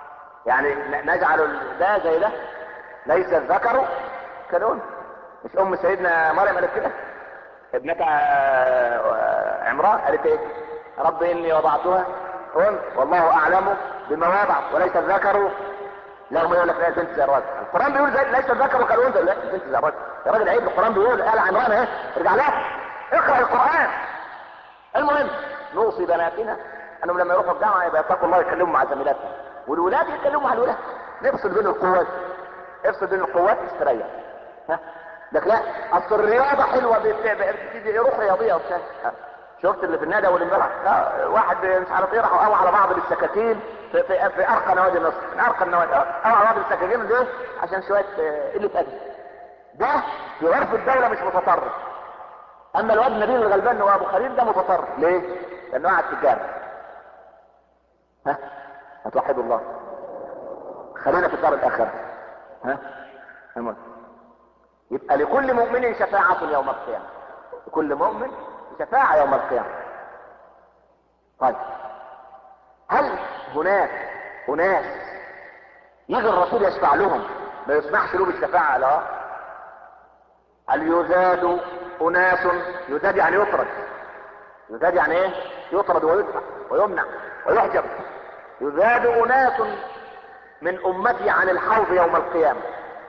S2: يعني نجعل ده زي ده ليس الذكر كالأنثى مش ام سيدنا مريم قالت كده ابنتها عمران قالت ايه رب اني وضعتها انثى والله اعلم بما وضع وليس الذكر لا ما يقول لك لا البنت زي الراجل القران بيقول زي ليس الذكر كالانثى لا البنت زي الراجل يا راجل عيب القران بيقول قال عمران اهي ارجع لها اقرا القران المهم نوصي بناتنا انهم لما يروحوا الجامعه يبقى يتقوا الله يتكلموا مع زميلاتهم والولاد يتكلموا مع الولاد نفصل بين القوات افصل بين القوات تستريح ها لك لا اصل الرياضه حلوه بتيجي روح رياضيه وبتاع شفت اللي في النادي اول امبارح واحد مش عارف ايه راحوا قووا على بعض بالسكاكين في, في, في ارقى نوادي مصر من ارقى النوادي قووا على بعض بالسكاكين ليه؟ عشان شويه قله ادب ده في عرف الدوله مش متطرف اما الواد نبيل الغلبان وابو خليل ده متطرف ليه؟ لانه قاعد في الجامع ها هتوحدوا الله خلينا في الدار الاخره ها المهم يبقى لكل مؤمن شفاعة يوم القيامة لكل مؤمن شفاعة يوم القيامة طيب هل هناك أناس يجي الرسول يشفع لهم ما يسمحش له بالشفاعة لا هل يزاد أناس يزاد يعني يطرد يزاد يعني ايه يطرد ويدفع ويمنع ويحجب يزاد أناس من أمتي عن الحوض يوم القيامة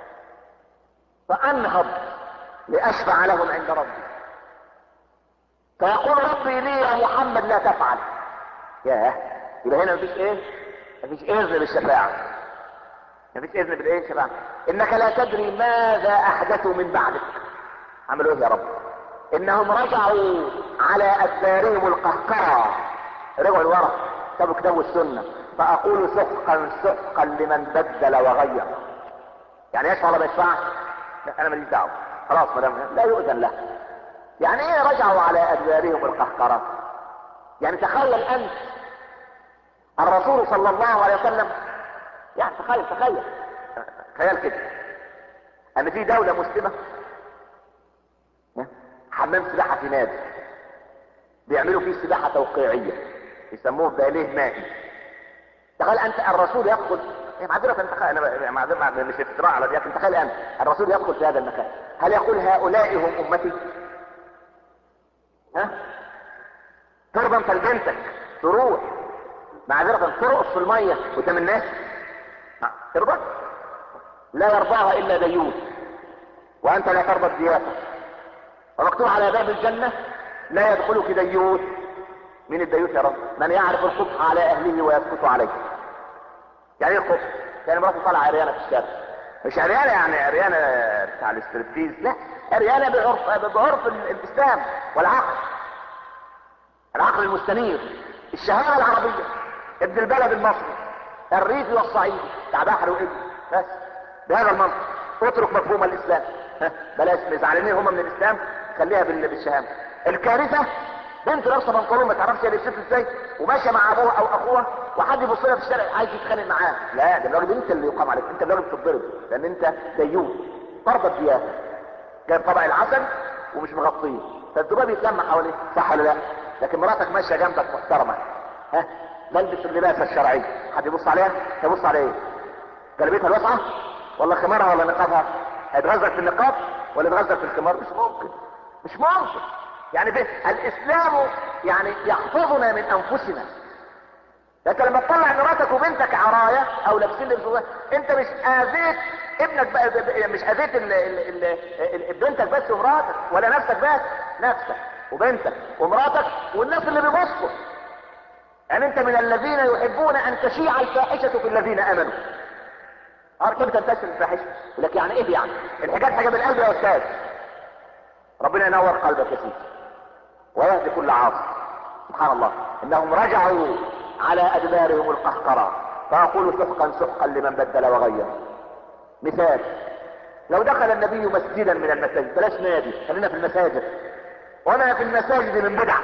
S2: فانهض لاشفع لهم عند ربي فيقول ربي لي يا محمد لا تفعل ياه يبقى هنا مفيش ايه مفيش اذن بالشفاعة مفيش اذن بالايه الشفاعة انك لا تدري ماذا احدثوا من بعدك عملوا ايه يا رب انهم رجعوا على ادبارهم القهقرة رجعوا لورا كتبوا كتاب السنة فاقول سحقا سحقا لمن بدل وغير يعني يشفع ولا ما يشفعش انا ماليش دعوه خلاص ما دام لا يؤذن له يعني ايه رجعوا على ادبارهم القهقرة يعني تخيل انت الرسول صلى الله عليه وسلم يعني تخيل تخيل خيال كده ان في دولة مسلمة حمام سباحة في نادي بيعملوا فيه سباحة توقيعية يسموه باليه مائي تخيل انت الرسول يدخل يعني معذرة انت انا معذرة مش افتراء على لكن تخيل انت الرسول يدخل في هذا المكان هل يقول هؤلاء هم امتي ها ترضى انت لبنتك تروح معذرة ترقص في المية قدام الناس ترضى لا يرضاها الا ديوث وانت لا ترضى الدياثة ومكتوب على باب الجنة لا يدخلك ديوث من الديوث يا رب من يعرف القبح على اهله ويسكت عليه يعني ايه القبح يعني مراته طالعه عريانه في الشارع مش عريانه يعني عريانه بتاع الاستريبتيز لا عريانه بعرف بعرف الاسلام والعقل العقل المستنير الشهاده العربيه ابن البلد المصري الريفي والصعيدي بتاع بحر وابن بس بهذا المنطق اترك مفهوم الاسلام بلاش زعلانين هم من الاسلام خليها بالشهامه الكارثه بنت لابسه بنطلون ما تعرفش هي لبست ازاي وماشيه مع ابوها او اخوها وحد يبص لها في الشارع عايز يتخانق معاها لا ده الراجل انت اللي يقام عليك انت الراجل بتتضرب لان انت ديون فرض الديانه جايب طبق العسل ومش مغطيه فالذباب يتلمع حواليه صح ولا لا لكن مراتك ماشيه جنبك محترمه ها تلبس اللباس الشرعي حد يبص عليها يبص على ايه جلبيتها الواسعه ولا خمارها ولا نقابها هيتغزل في النقاب ولا يتغزل في الخمار مش ممكن مش ممكن يعني في الاسلام يعني يحفظنا من انفسنا لكن لما تطلع مراتك وبنتك عراية او لابسين لبس انت مش اذيت ابنك بقى مش اذيت ال ال ال بنتك بس ومراتك ولا نفسك بس نفسك وبنتك ومراتك والناس اللي بيبصوا يعني انت من الذين يحبون ان تشيع الفاحشة في الذين امنوا اه كيف تنتشر الفاحشة لك يعني ايه يعني الحجاب حجاب القلب يا استاذ ربنا ينور قلبك يا سيدي ويهدي كل عاصي سبحان الله انهم رجعوا على ادبارهم القهقرة فاقول سحقا سحقا لمن بدل وغير مثال لو دخل النبي مسجدا من المساجد بلاش نادي خلينا في المساجد وما في المساجد من بدع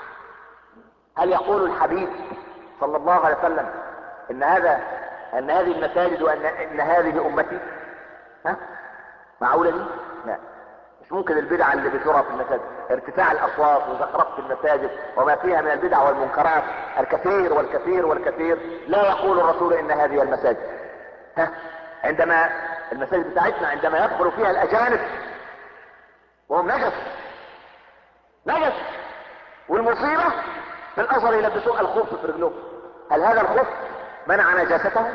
S2: هل يقول الحبيب صلى الله عليه وسلم ان هذا ان هذه المساجد وان ان هذه امتي ها معقولة دي لا مش ممكن البدع اللي بترى في المساجد ارتفاع الاصوات وزخرفة المساجد وما فيها من البدع والمنكرات الكثير والكثير والكثير لا يقول الرسول ان هذه المساجد ها عندما المساجد بتاعتنا عندما يدخل فيها الاجانب وهم نجس نجس والمصيبة في الازهر يلبسون الخف في رجلهم هل هذا الخف منع نجاستهم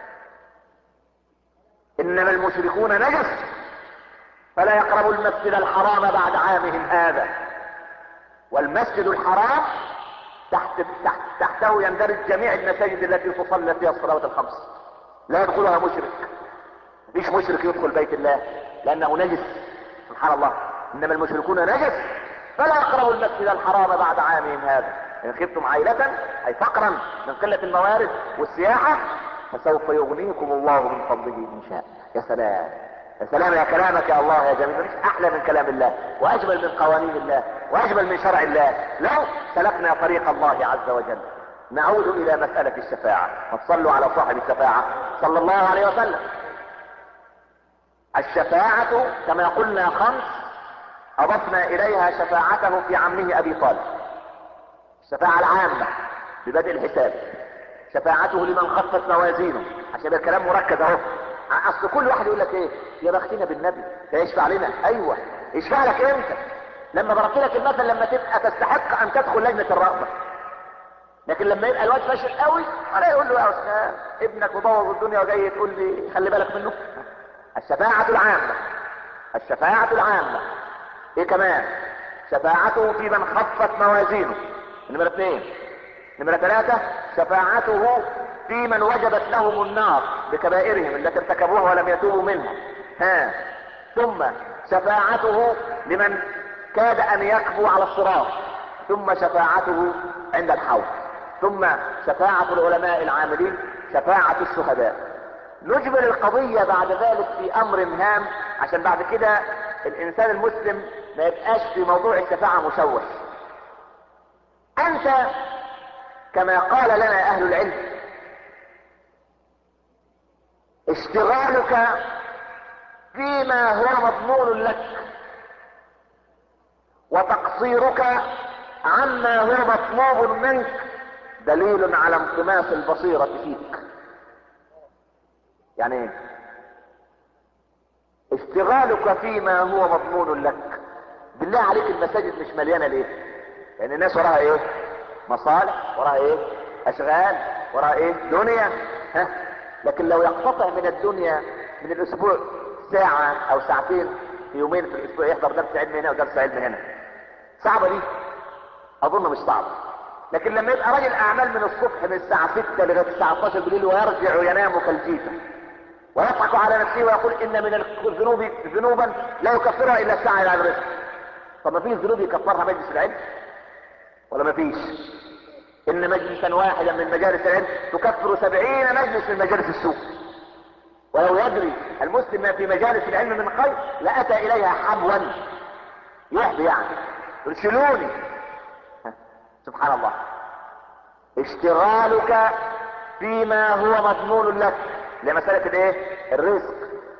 S2: انما المشركون نجس فلا يقربوا المسجد الحرام بعد عامهم هذا والمسجد الحرام تحت تحت تحته يندرج جميع المساجد التي تصلى فيها الصلوات الخمس لا يدخلها مشرك مفيش مشرك يدخل بيت الله لانه نجس سبحان الله انما المشركون نجس فلا يقربوا المسجد الحرام بعد عامهم هذا ان خفتم عائلة اي فقرا من قلة الموارد والسياحة فسوف يغنيكم الله من فضله ان شاء يا سلام يا سلام يا كلامك يا الله يا جميل مش احلى من كلام الله واجمل من قوانين الله واجمل من شرع الله لو سلكنا طريق الله عز وجل نعود الى مسألة الشفاعة فتصلوا على صاحب الشفاعة صلى الله عليه وسلم الشفاعة كما قلنا خمس اضفنا اليها شفاعته في عمه ابي طالب الشفاعة العامة ببدء الحساب شفاعته لمن خفت موازينه عشان الكلام مركز اهو اصل كل واحد يقول لك ايه يا بختنا بالنبي ده يشفع لنا ايوه يشفع لك امتى لما ضربت لك المثل لما تبقى تستحق ان تدخل لجنة الرأفة لكن لما يبقى الواد فاشل قوي ولا يقول له يا استاذ ابنك مبوظ الدنيا وجاي تقول لي خلي بالك منه الشفاعة العامة الشفاعة العامة ايه كمان شفاعته في من خفت موازينه نمرة اثنين نمرة ثلاثة شفاعته في من وجبت لهم النار بكبائرهم التي ارتكبوها ولم يتوبوا منها ها ثم شفاعته لمن كاد ان يكبو على الصراط ثم شفاعته عند الحوض ثم شفاعة العلماء العاملين شفاعة الشهداء نجبر القضية بعد ذلك في امر هام عشان بعد كده الانسان المسلم ما يبقاش في موضوع الشفاعة مشوش انت كما قال لنا اهل العلم اشتغالك فيما هو مضمون لك وتقصيرك عما هو مطلوب منك دليل على انطماس البصيرة فيك يعني ايه اشتغالك فيما هو مضمون لك بالله عليك المساجد مش مليانة ليه لان يعني الناس وراها ايه مصالح وراها ايه اشغال وراها ايه دنيا ها لكن لو يقتطع من الدنيا من الاسبوع ساعة او ساعتين في يومين في الاسبوع يحضر درس علم هنا ودرس علم هنا صعبة دي اظن مش صعبة لكن لما يبقى راجل اعمال من الصبح من الساعة 6 لغاية الساعة 12 بالليل ويرجع ينام كالجيفة ويضحك على نفسه ويقول ان من الذنوب ذنوبا لا يكفرها الا الساعة الى الرزق طب ما فيش ذنوب يكفرها مجلس العلم ولا ما فيش ان مجلسا واحدا من مجالس العلم تكفر سبعين مجلس من مجالس السوق ولو يدري المسلم ما في مجالس العلم من خير لاتى اليها حبوا يحبي يعني ارسلوني سبحان الله اشتغالك فيما هو مضمون لك لمسألة الايه الرزق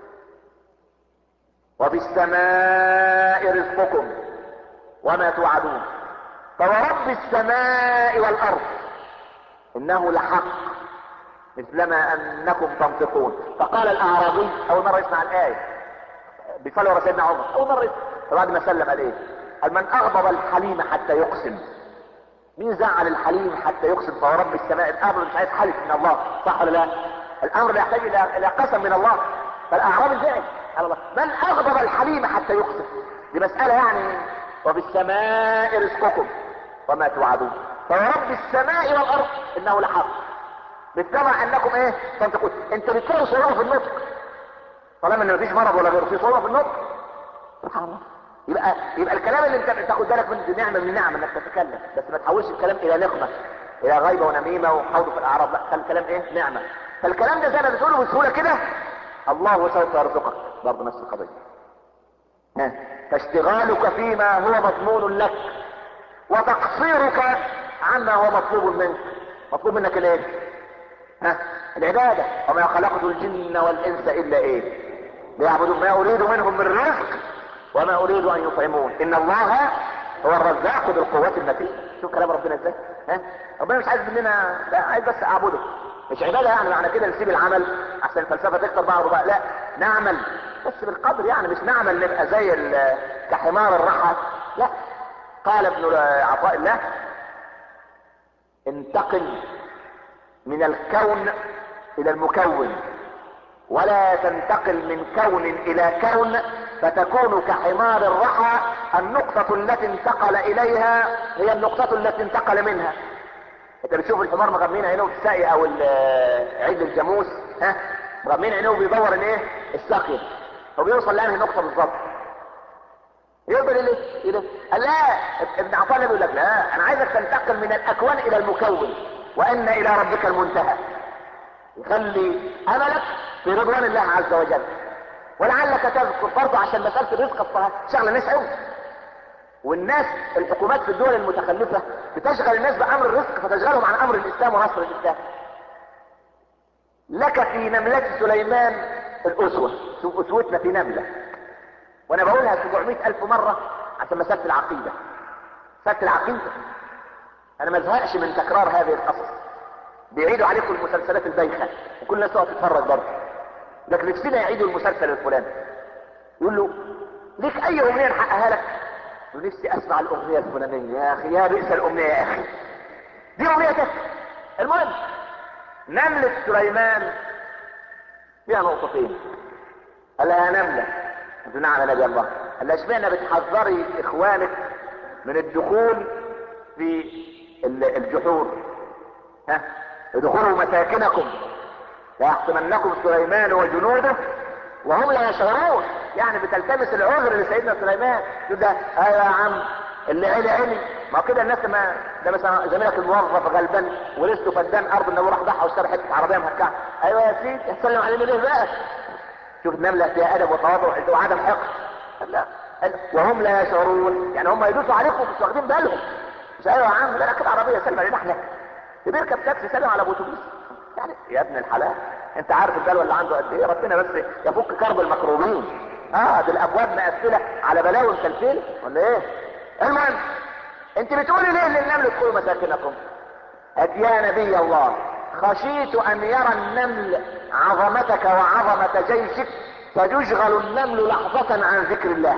S2: وفي السماء رزقكم وما توعدون فورب السماء والارض انه لحق مثلما انكم تنطقون فقال الاعرابي اول مرة يسمع الايه بيصلي ورا سيدنا عمر اول مرة يسمع فبعد ما سلم عليه قال من اغضب الحليم حتى يقسم مين زعل الحليم حتى يقسم فهو رب السماء الامر مش عايز حلف من الله صح ولا لا الامر لا يحتاج الى الى قسم من الله فالاعرابي زعل قال الله من اغضب الحليم حتى يقسم دي مسألة يعني وفي السماء رزقكم وما توعدون فرب السماء والارض انه لحق مثلما انكم ايه تنطقون انت بتلاقي صعوبة في النطق طالما ان مفيش مرض ولا غيره في صعوبة في النطق سبحان الله يبقى يبقى الكلام اللي انت بتاخد بالك منه دي نعمه من نعم انك تتكلم بس ما تحولش الكلام الى نقمه الى غيبه ونميمه وخوض في الاعراض لا خلي الكلام ايه نعمه فالكلام ده زي ما بتقوله بسهوله كده الله سوف يرزقك برضه نفس القضيه ها فاشتغالك فيما هو مضمون لك وتقصيرك عما هو مطلوب منك مطلوب منك الايه ها العباده وما خلقت الجن والانس الا ايه ليعبدون ما اريد منهم من رزق وما اريد ان يطعمون ان الله هو الرزاق ذو القوات المتين شوف كلام ربنا ازاي ها ربنا مش عايز مننا لا عايز بس اعبده مش عبادة يعني معنى كده نسيب العمل عشان الفلسفة تكتر بعض بقى لا نعمل بس بالقدر يعني مش نعمل نبقى زي ال- كحمار الرحى لا قال ابن عطاء الله انتقل من الكون الى المكون ولا تنتقل من كون الى كون فتكون كحمار الرحى النقطة التي انتقل اليها هي النقطة التي انتقل منها انت بتشوف الحمار مغمين عينه في السقي او ال- عيد الجاموس ها مغمين عينه وبيدور الايه السقي هو بيوصل لانهي نقطة بالظبط يقدر ليه ايه قال لا ابن عطاء بيقول لك لا انا عايزك تنتقل من الاكوان الى المكون وان الى ربك المنتهى يخلي املك في رضوان الله عز وجل ولعلك تذكر برضه عشان مساله الرزق الصحيح شغله الناس قوي والناس الحكومات في الدول المتخلفه بتشغل الناس بامر الرزق فتشغلهم عن امر الاسلام ونصر الاسلام لك في نملة سليمان الاسوه شوف اسوتنا في نمله وانا بقولها 700 الف مرة عشان مسألة العقيدة مسألة العقيدة انا ما ازهقش من تكرار هذه القصص بيعيدوا عليكم المسلسلات البايخة وكل الناس تقعد تتفرج برضه لكن نفسنا يعيدوا المسلسل الفلاني يقول له ليك اي امنية نحققها لك ونفسي اسمع الاغنية الفلانية يا اخي يا بئس الامنية يا اخي دي امنيتك المهم نملة سليمان فيها نقطتين قال لها يا نملة قلت نعم يا نبي الله قال لها اشمعنى بتحذري اخوانك من الدخول في ال- الجحور ها ادخلوا مساكنكم ليحطمنكم سليمان وجنوده وهم لا يشعرون يعني بتلتمس العذر لسيدنا سليمان تقول ده ايوه يا عم اللي عيني عيني ما هو كده الناس ما ده مثلا زميلك الموظف غلبان ولسه فدان ارض انه راح ضحى واشترى حته عربيه مهكعه ايوه يا سيدي هتسلم علينا ليه بقى شوف النملة فيها أدب وتواضع وعدم حقد لا وهم لا يشعرون يعني هم يدوسوا عليكم مش واخدين بالهم مش ايوه يا عم لا راكب عربيه سلم علينا احنا بيركب تاكسي سلم على ابو اتوبيس يعني يا ابن الحلال انت عارف البلوى اللي عنده قد ايه ربنا بس يفك كرب المكروبين اه دي الابواب مقفله على بلاوي مسلسله ولا ايه المهم انت بتقولي ليه للنمل ادخلوا مساكنكم قد يا نبي الله خشيت ان يرى النمل عظمتك وعظمة جيشك فيشغل النمل لحظة عن ذكر الله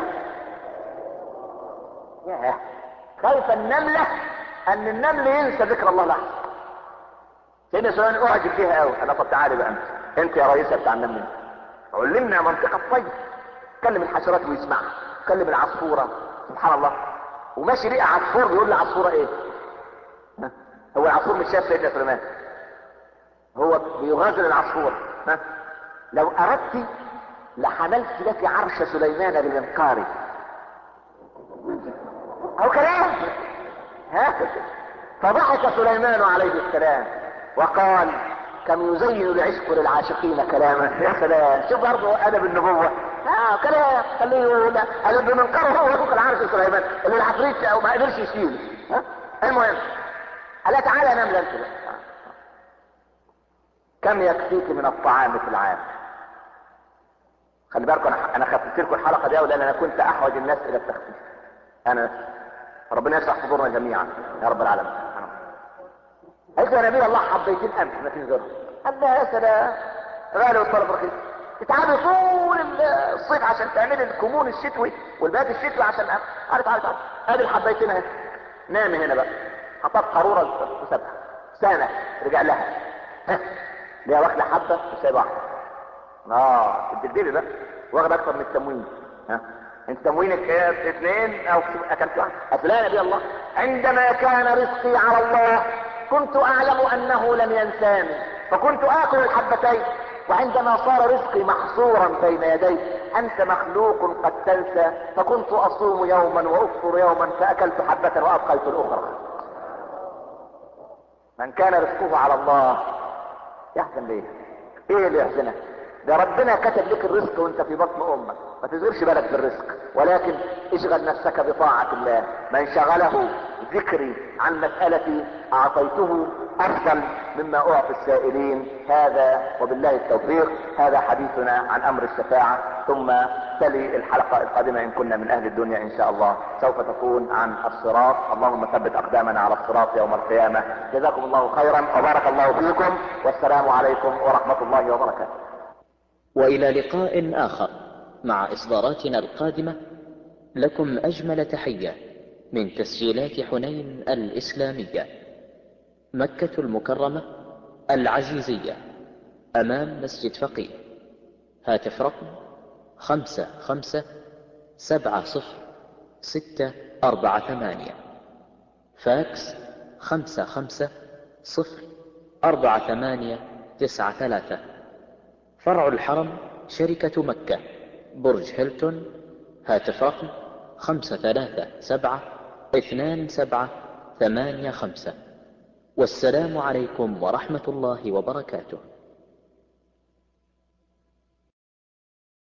S2: ياه خايف النملة ان النمل ينسى ذكر الله لحظة سيدنا سليمان اعجب فيها قوي انا طب تعالي بقى انت انت يا رئيسة بتاع النمل علمنا منطقة الطيب كلم الحشرات ويسمعها كلم العصفورة سبحان الله وماشي ليه عصفور بيقول لعصفورة ايه ها؟ هو العصفور مش شايف سيدنا سليمان هو بيغازل العصفور ها لو اردت لحملت لك عرش سليمان بمنقاري او كلام ها فضحك سليمان عليه السلام وقال كم يزين العشق للعاشقين كلاما يا سلام شوف برضه ادب النبوه اه كلام خليه يقول قال بمنقاره هو فوق العرش سليمان اللي العفريت او ما قدرش يشيله ها المهم قال تعالى نام انت بقى كم يكفيك من الطعام في العام خلي بالكم انا انا خففت لكم الحلقه دي لان انا كنت احوج الناس الى التخفيف انا ربنا يشرح صدورنا جميعا يا رب العالمين قلت يا نبي الله حبيتين امس ما تنزلها قال لها يا سلام غالي والطلب رخيص تتعبي طول الصيف عشان تعملي الكمون الشتوي والبات الشتوي عشان عارف عارف عارف ادي الحبيتين اهي نامي هنا بقى حطت قاروره وسابها سنه رجع لها ها ليها واخده حبه وسايبه واحده اه تدبدبي بقى واخد اكتر من التموين ها انت تموينك ايه اثنين او اكلت واحد افلا يا نبي الله عندما كان رزقي على الله كنت اعلم انه لم ينساني فكنت اكل الحبتين وعندما صار رزقي محصورا بين يدي انت مخلوق قد تنسى فكنت اصوم يوما وافطر يوما فاكلت حبة وابقيت الاخرى من كان رزقه على الله يحزن ليه ايه اللي يحزنك ده ربنا كتب لك الرزق وانت في بطن امك ما تزورش بالك بالرزق ولكن اشغل نفسك بطاعة الله من شغله ذكري عن مسألتي اعطيته افضل مما اعطي السائلين هذا وبالله التوفيق هذا حديثنا عن امر الشفاعة ثم تلي الحلقة القادمة ان كنا من اهل الدنيا ان شاء الله سوف تكون عن الصراط اللهم ثبت اقدامنا على الصراط يوم القيامة جزاكم الله خيرا وبارك الله فيكم والسلام عليكم ورحمة الله وبركاته
S1: والى لقاء اخر مع اصداراتنا القادمة لكم اجمل تحية من تسجيلات حنين الاسلامية مكة المكرمة العزيزية امام مسجد فقيه هاتف رقم خمسة خمسة سبعة صفر ستة أربعة ثمانية فاكس خمسة خمسة صفر أربعة ثمانية تسعة ثلاثة فرع الحرم شركة مكة برج هيلتون هاتف رقم خمسة ثلاثة سبعة اثنان سبعة ثمانية خمسة والسلام عليكم ورحمة الله وبركاته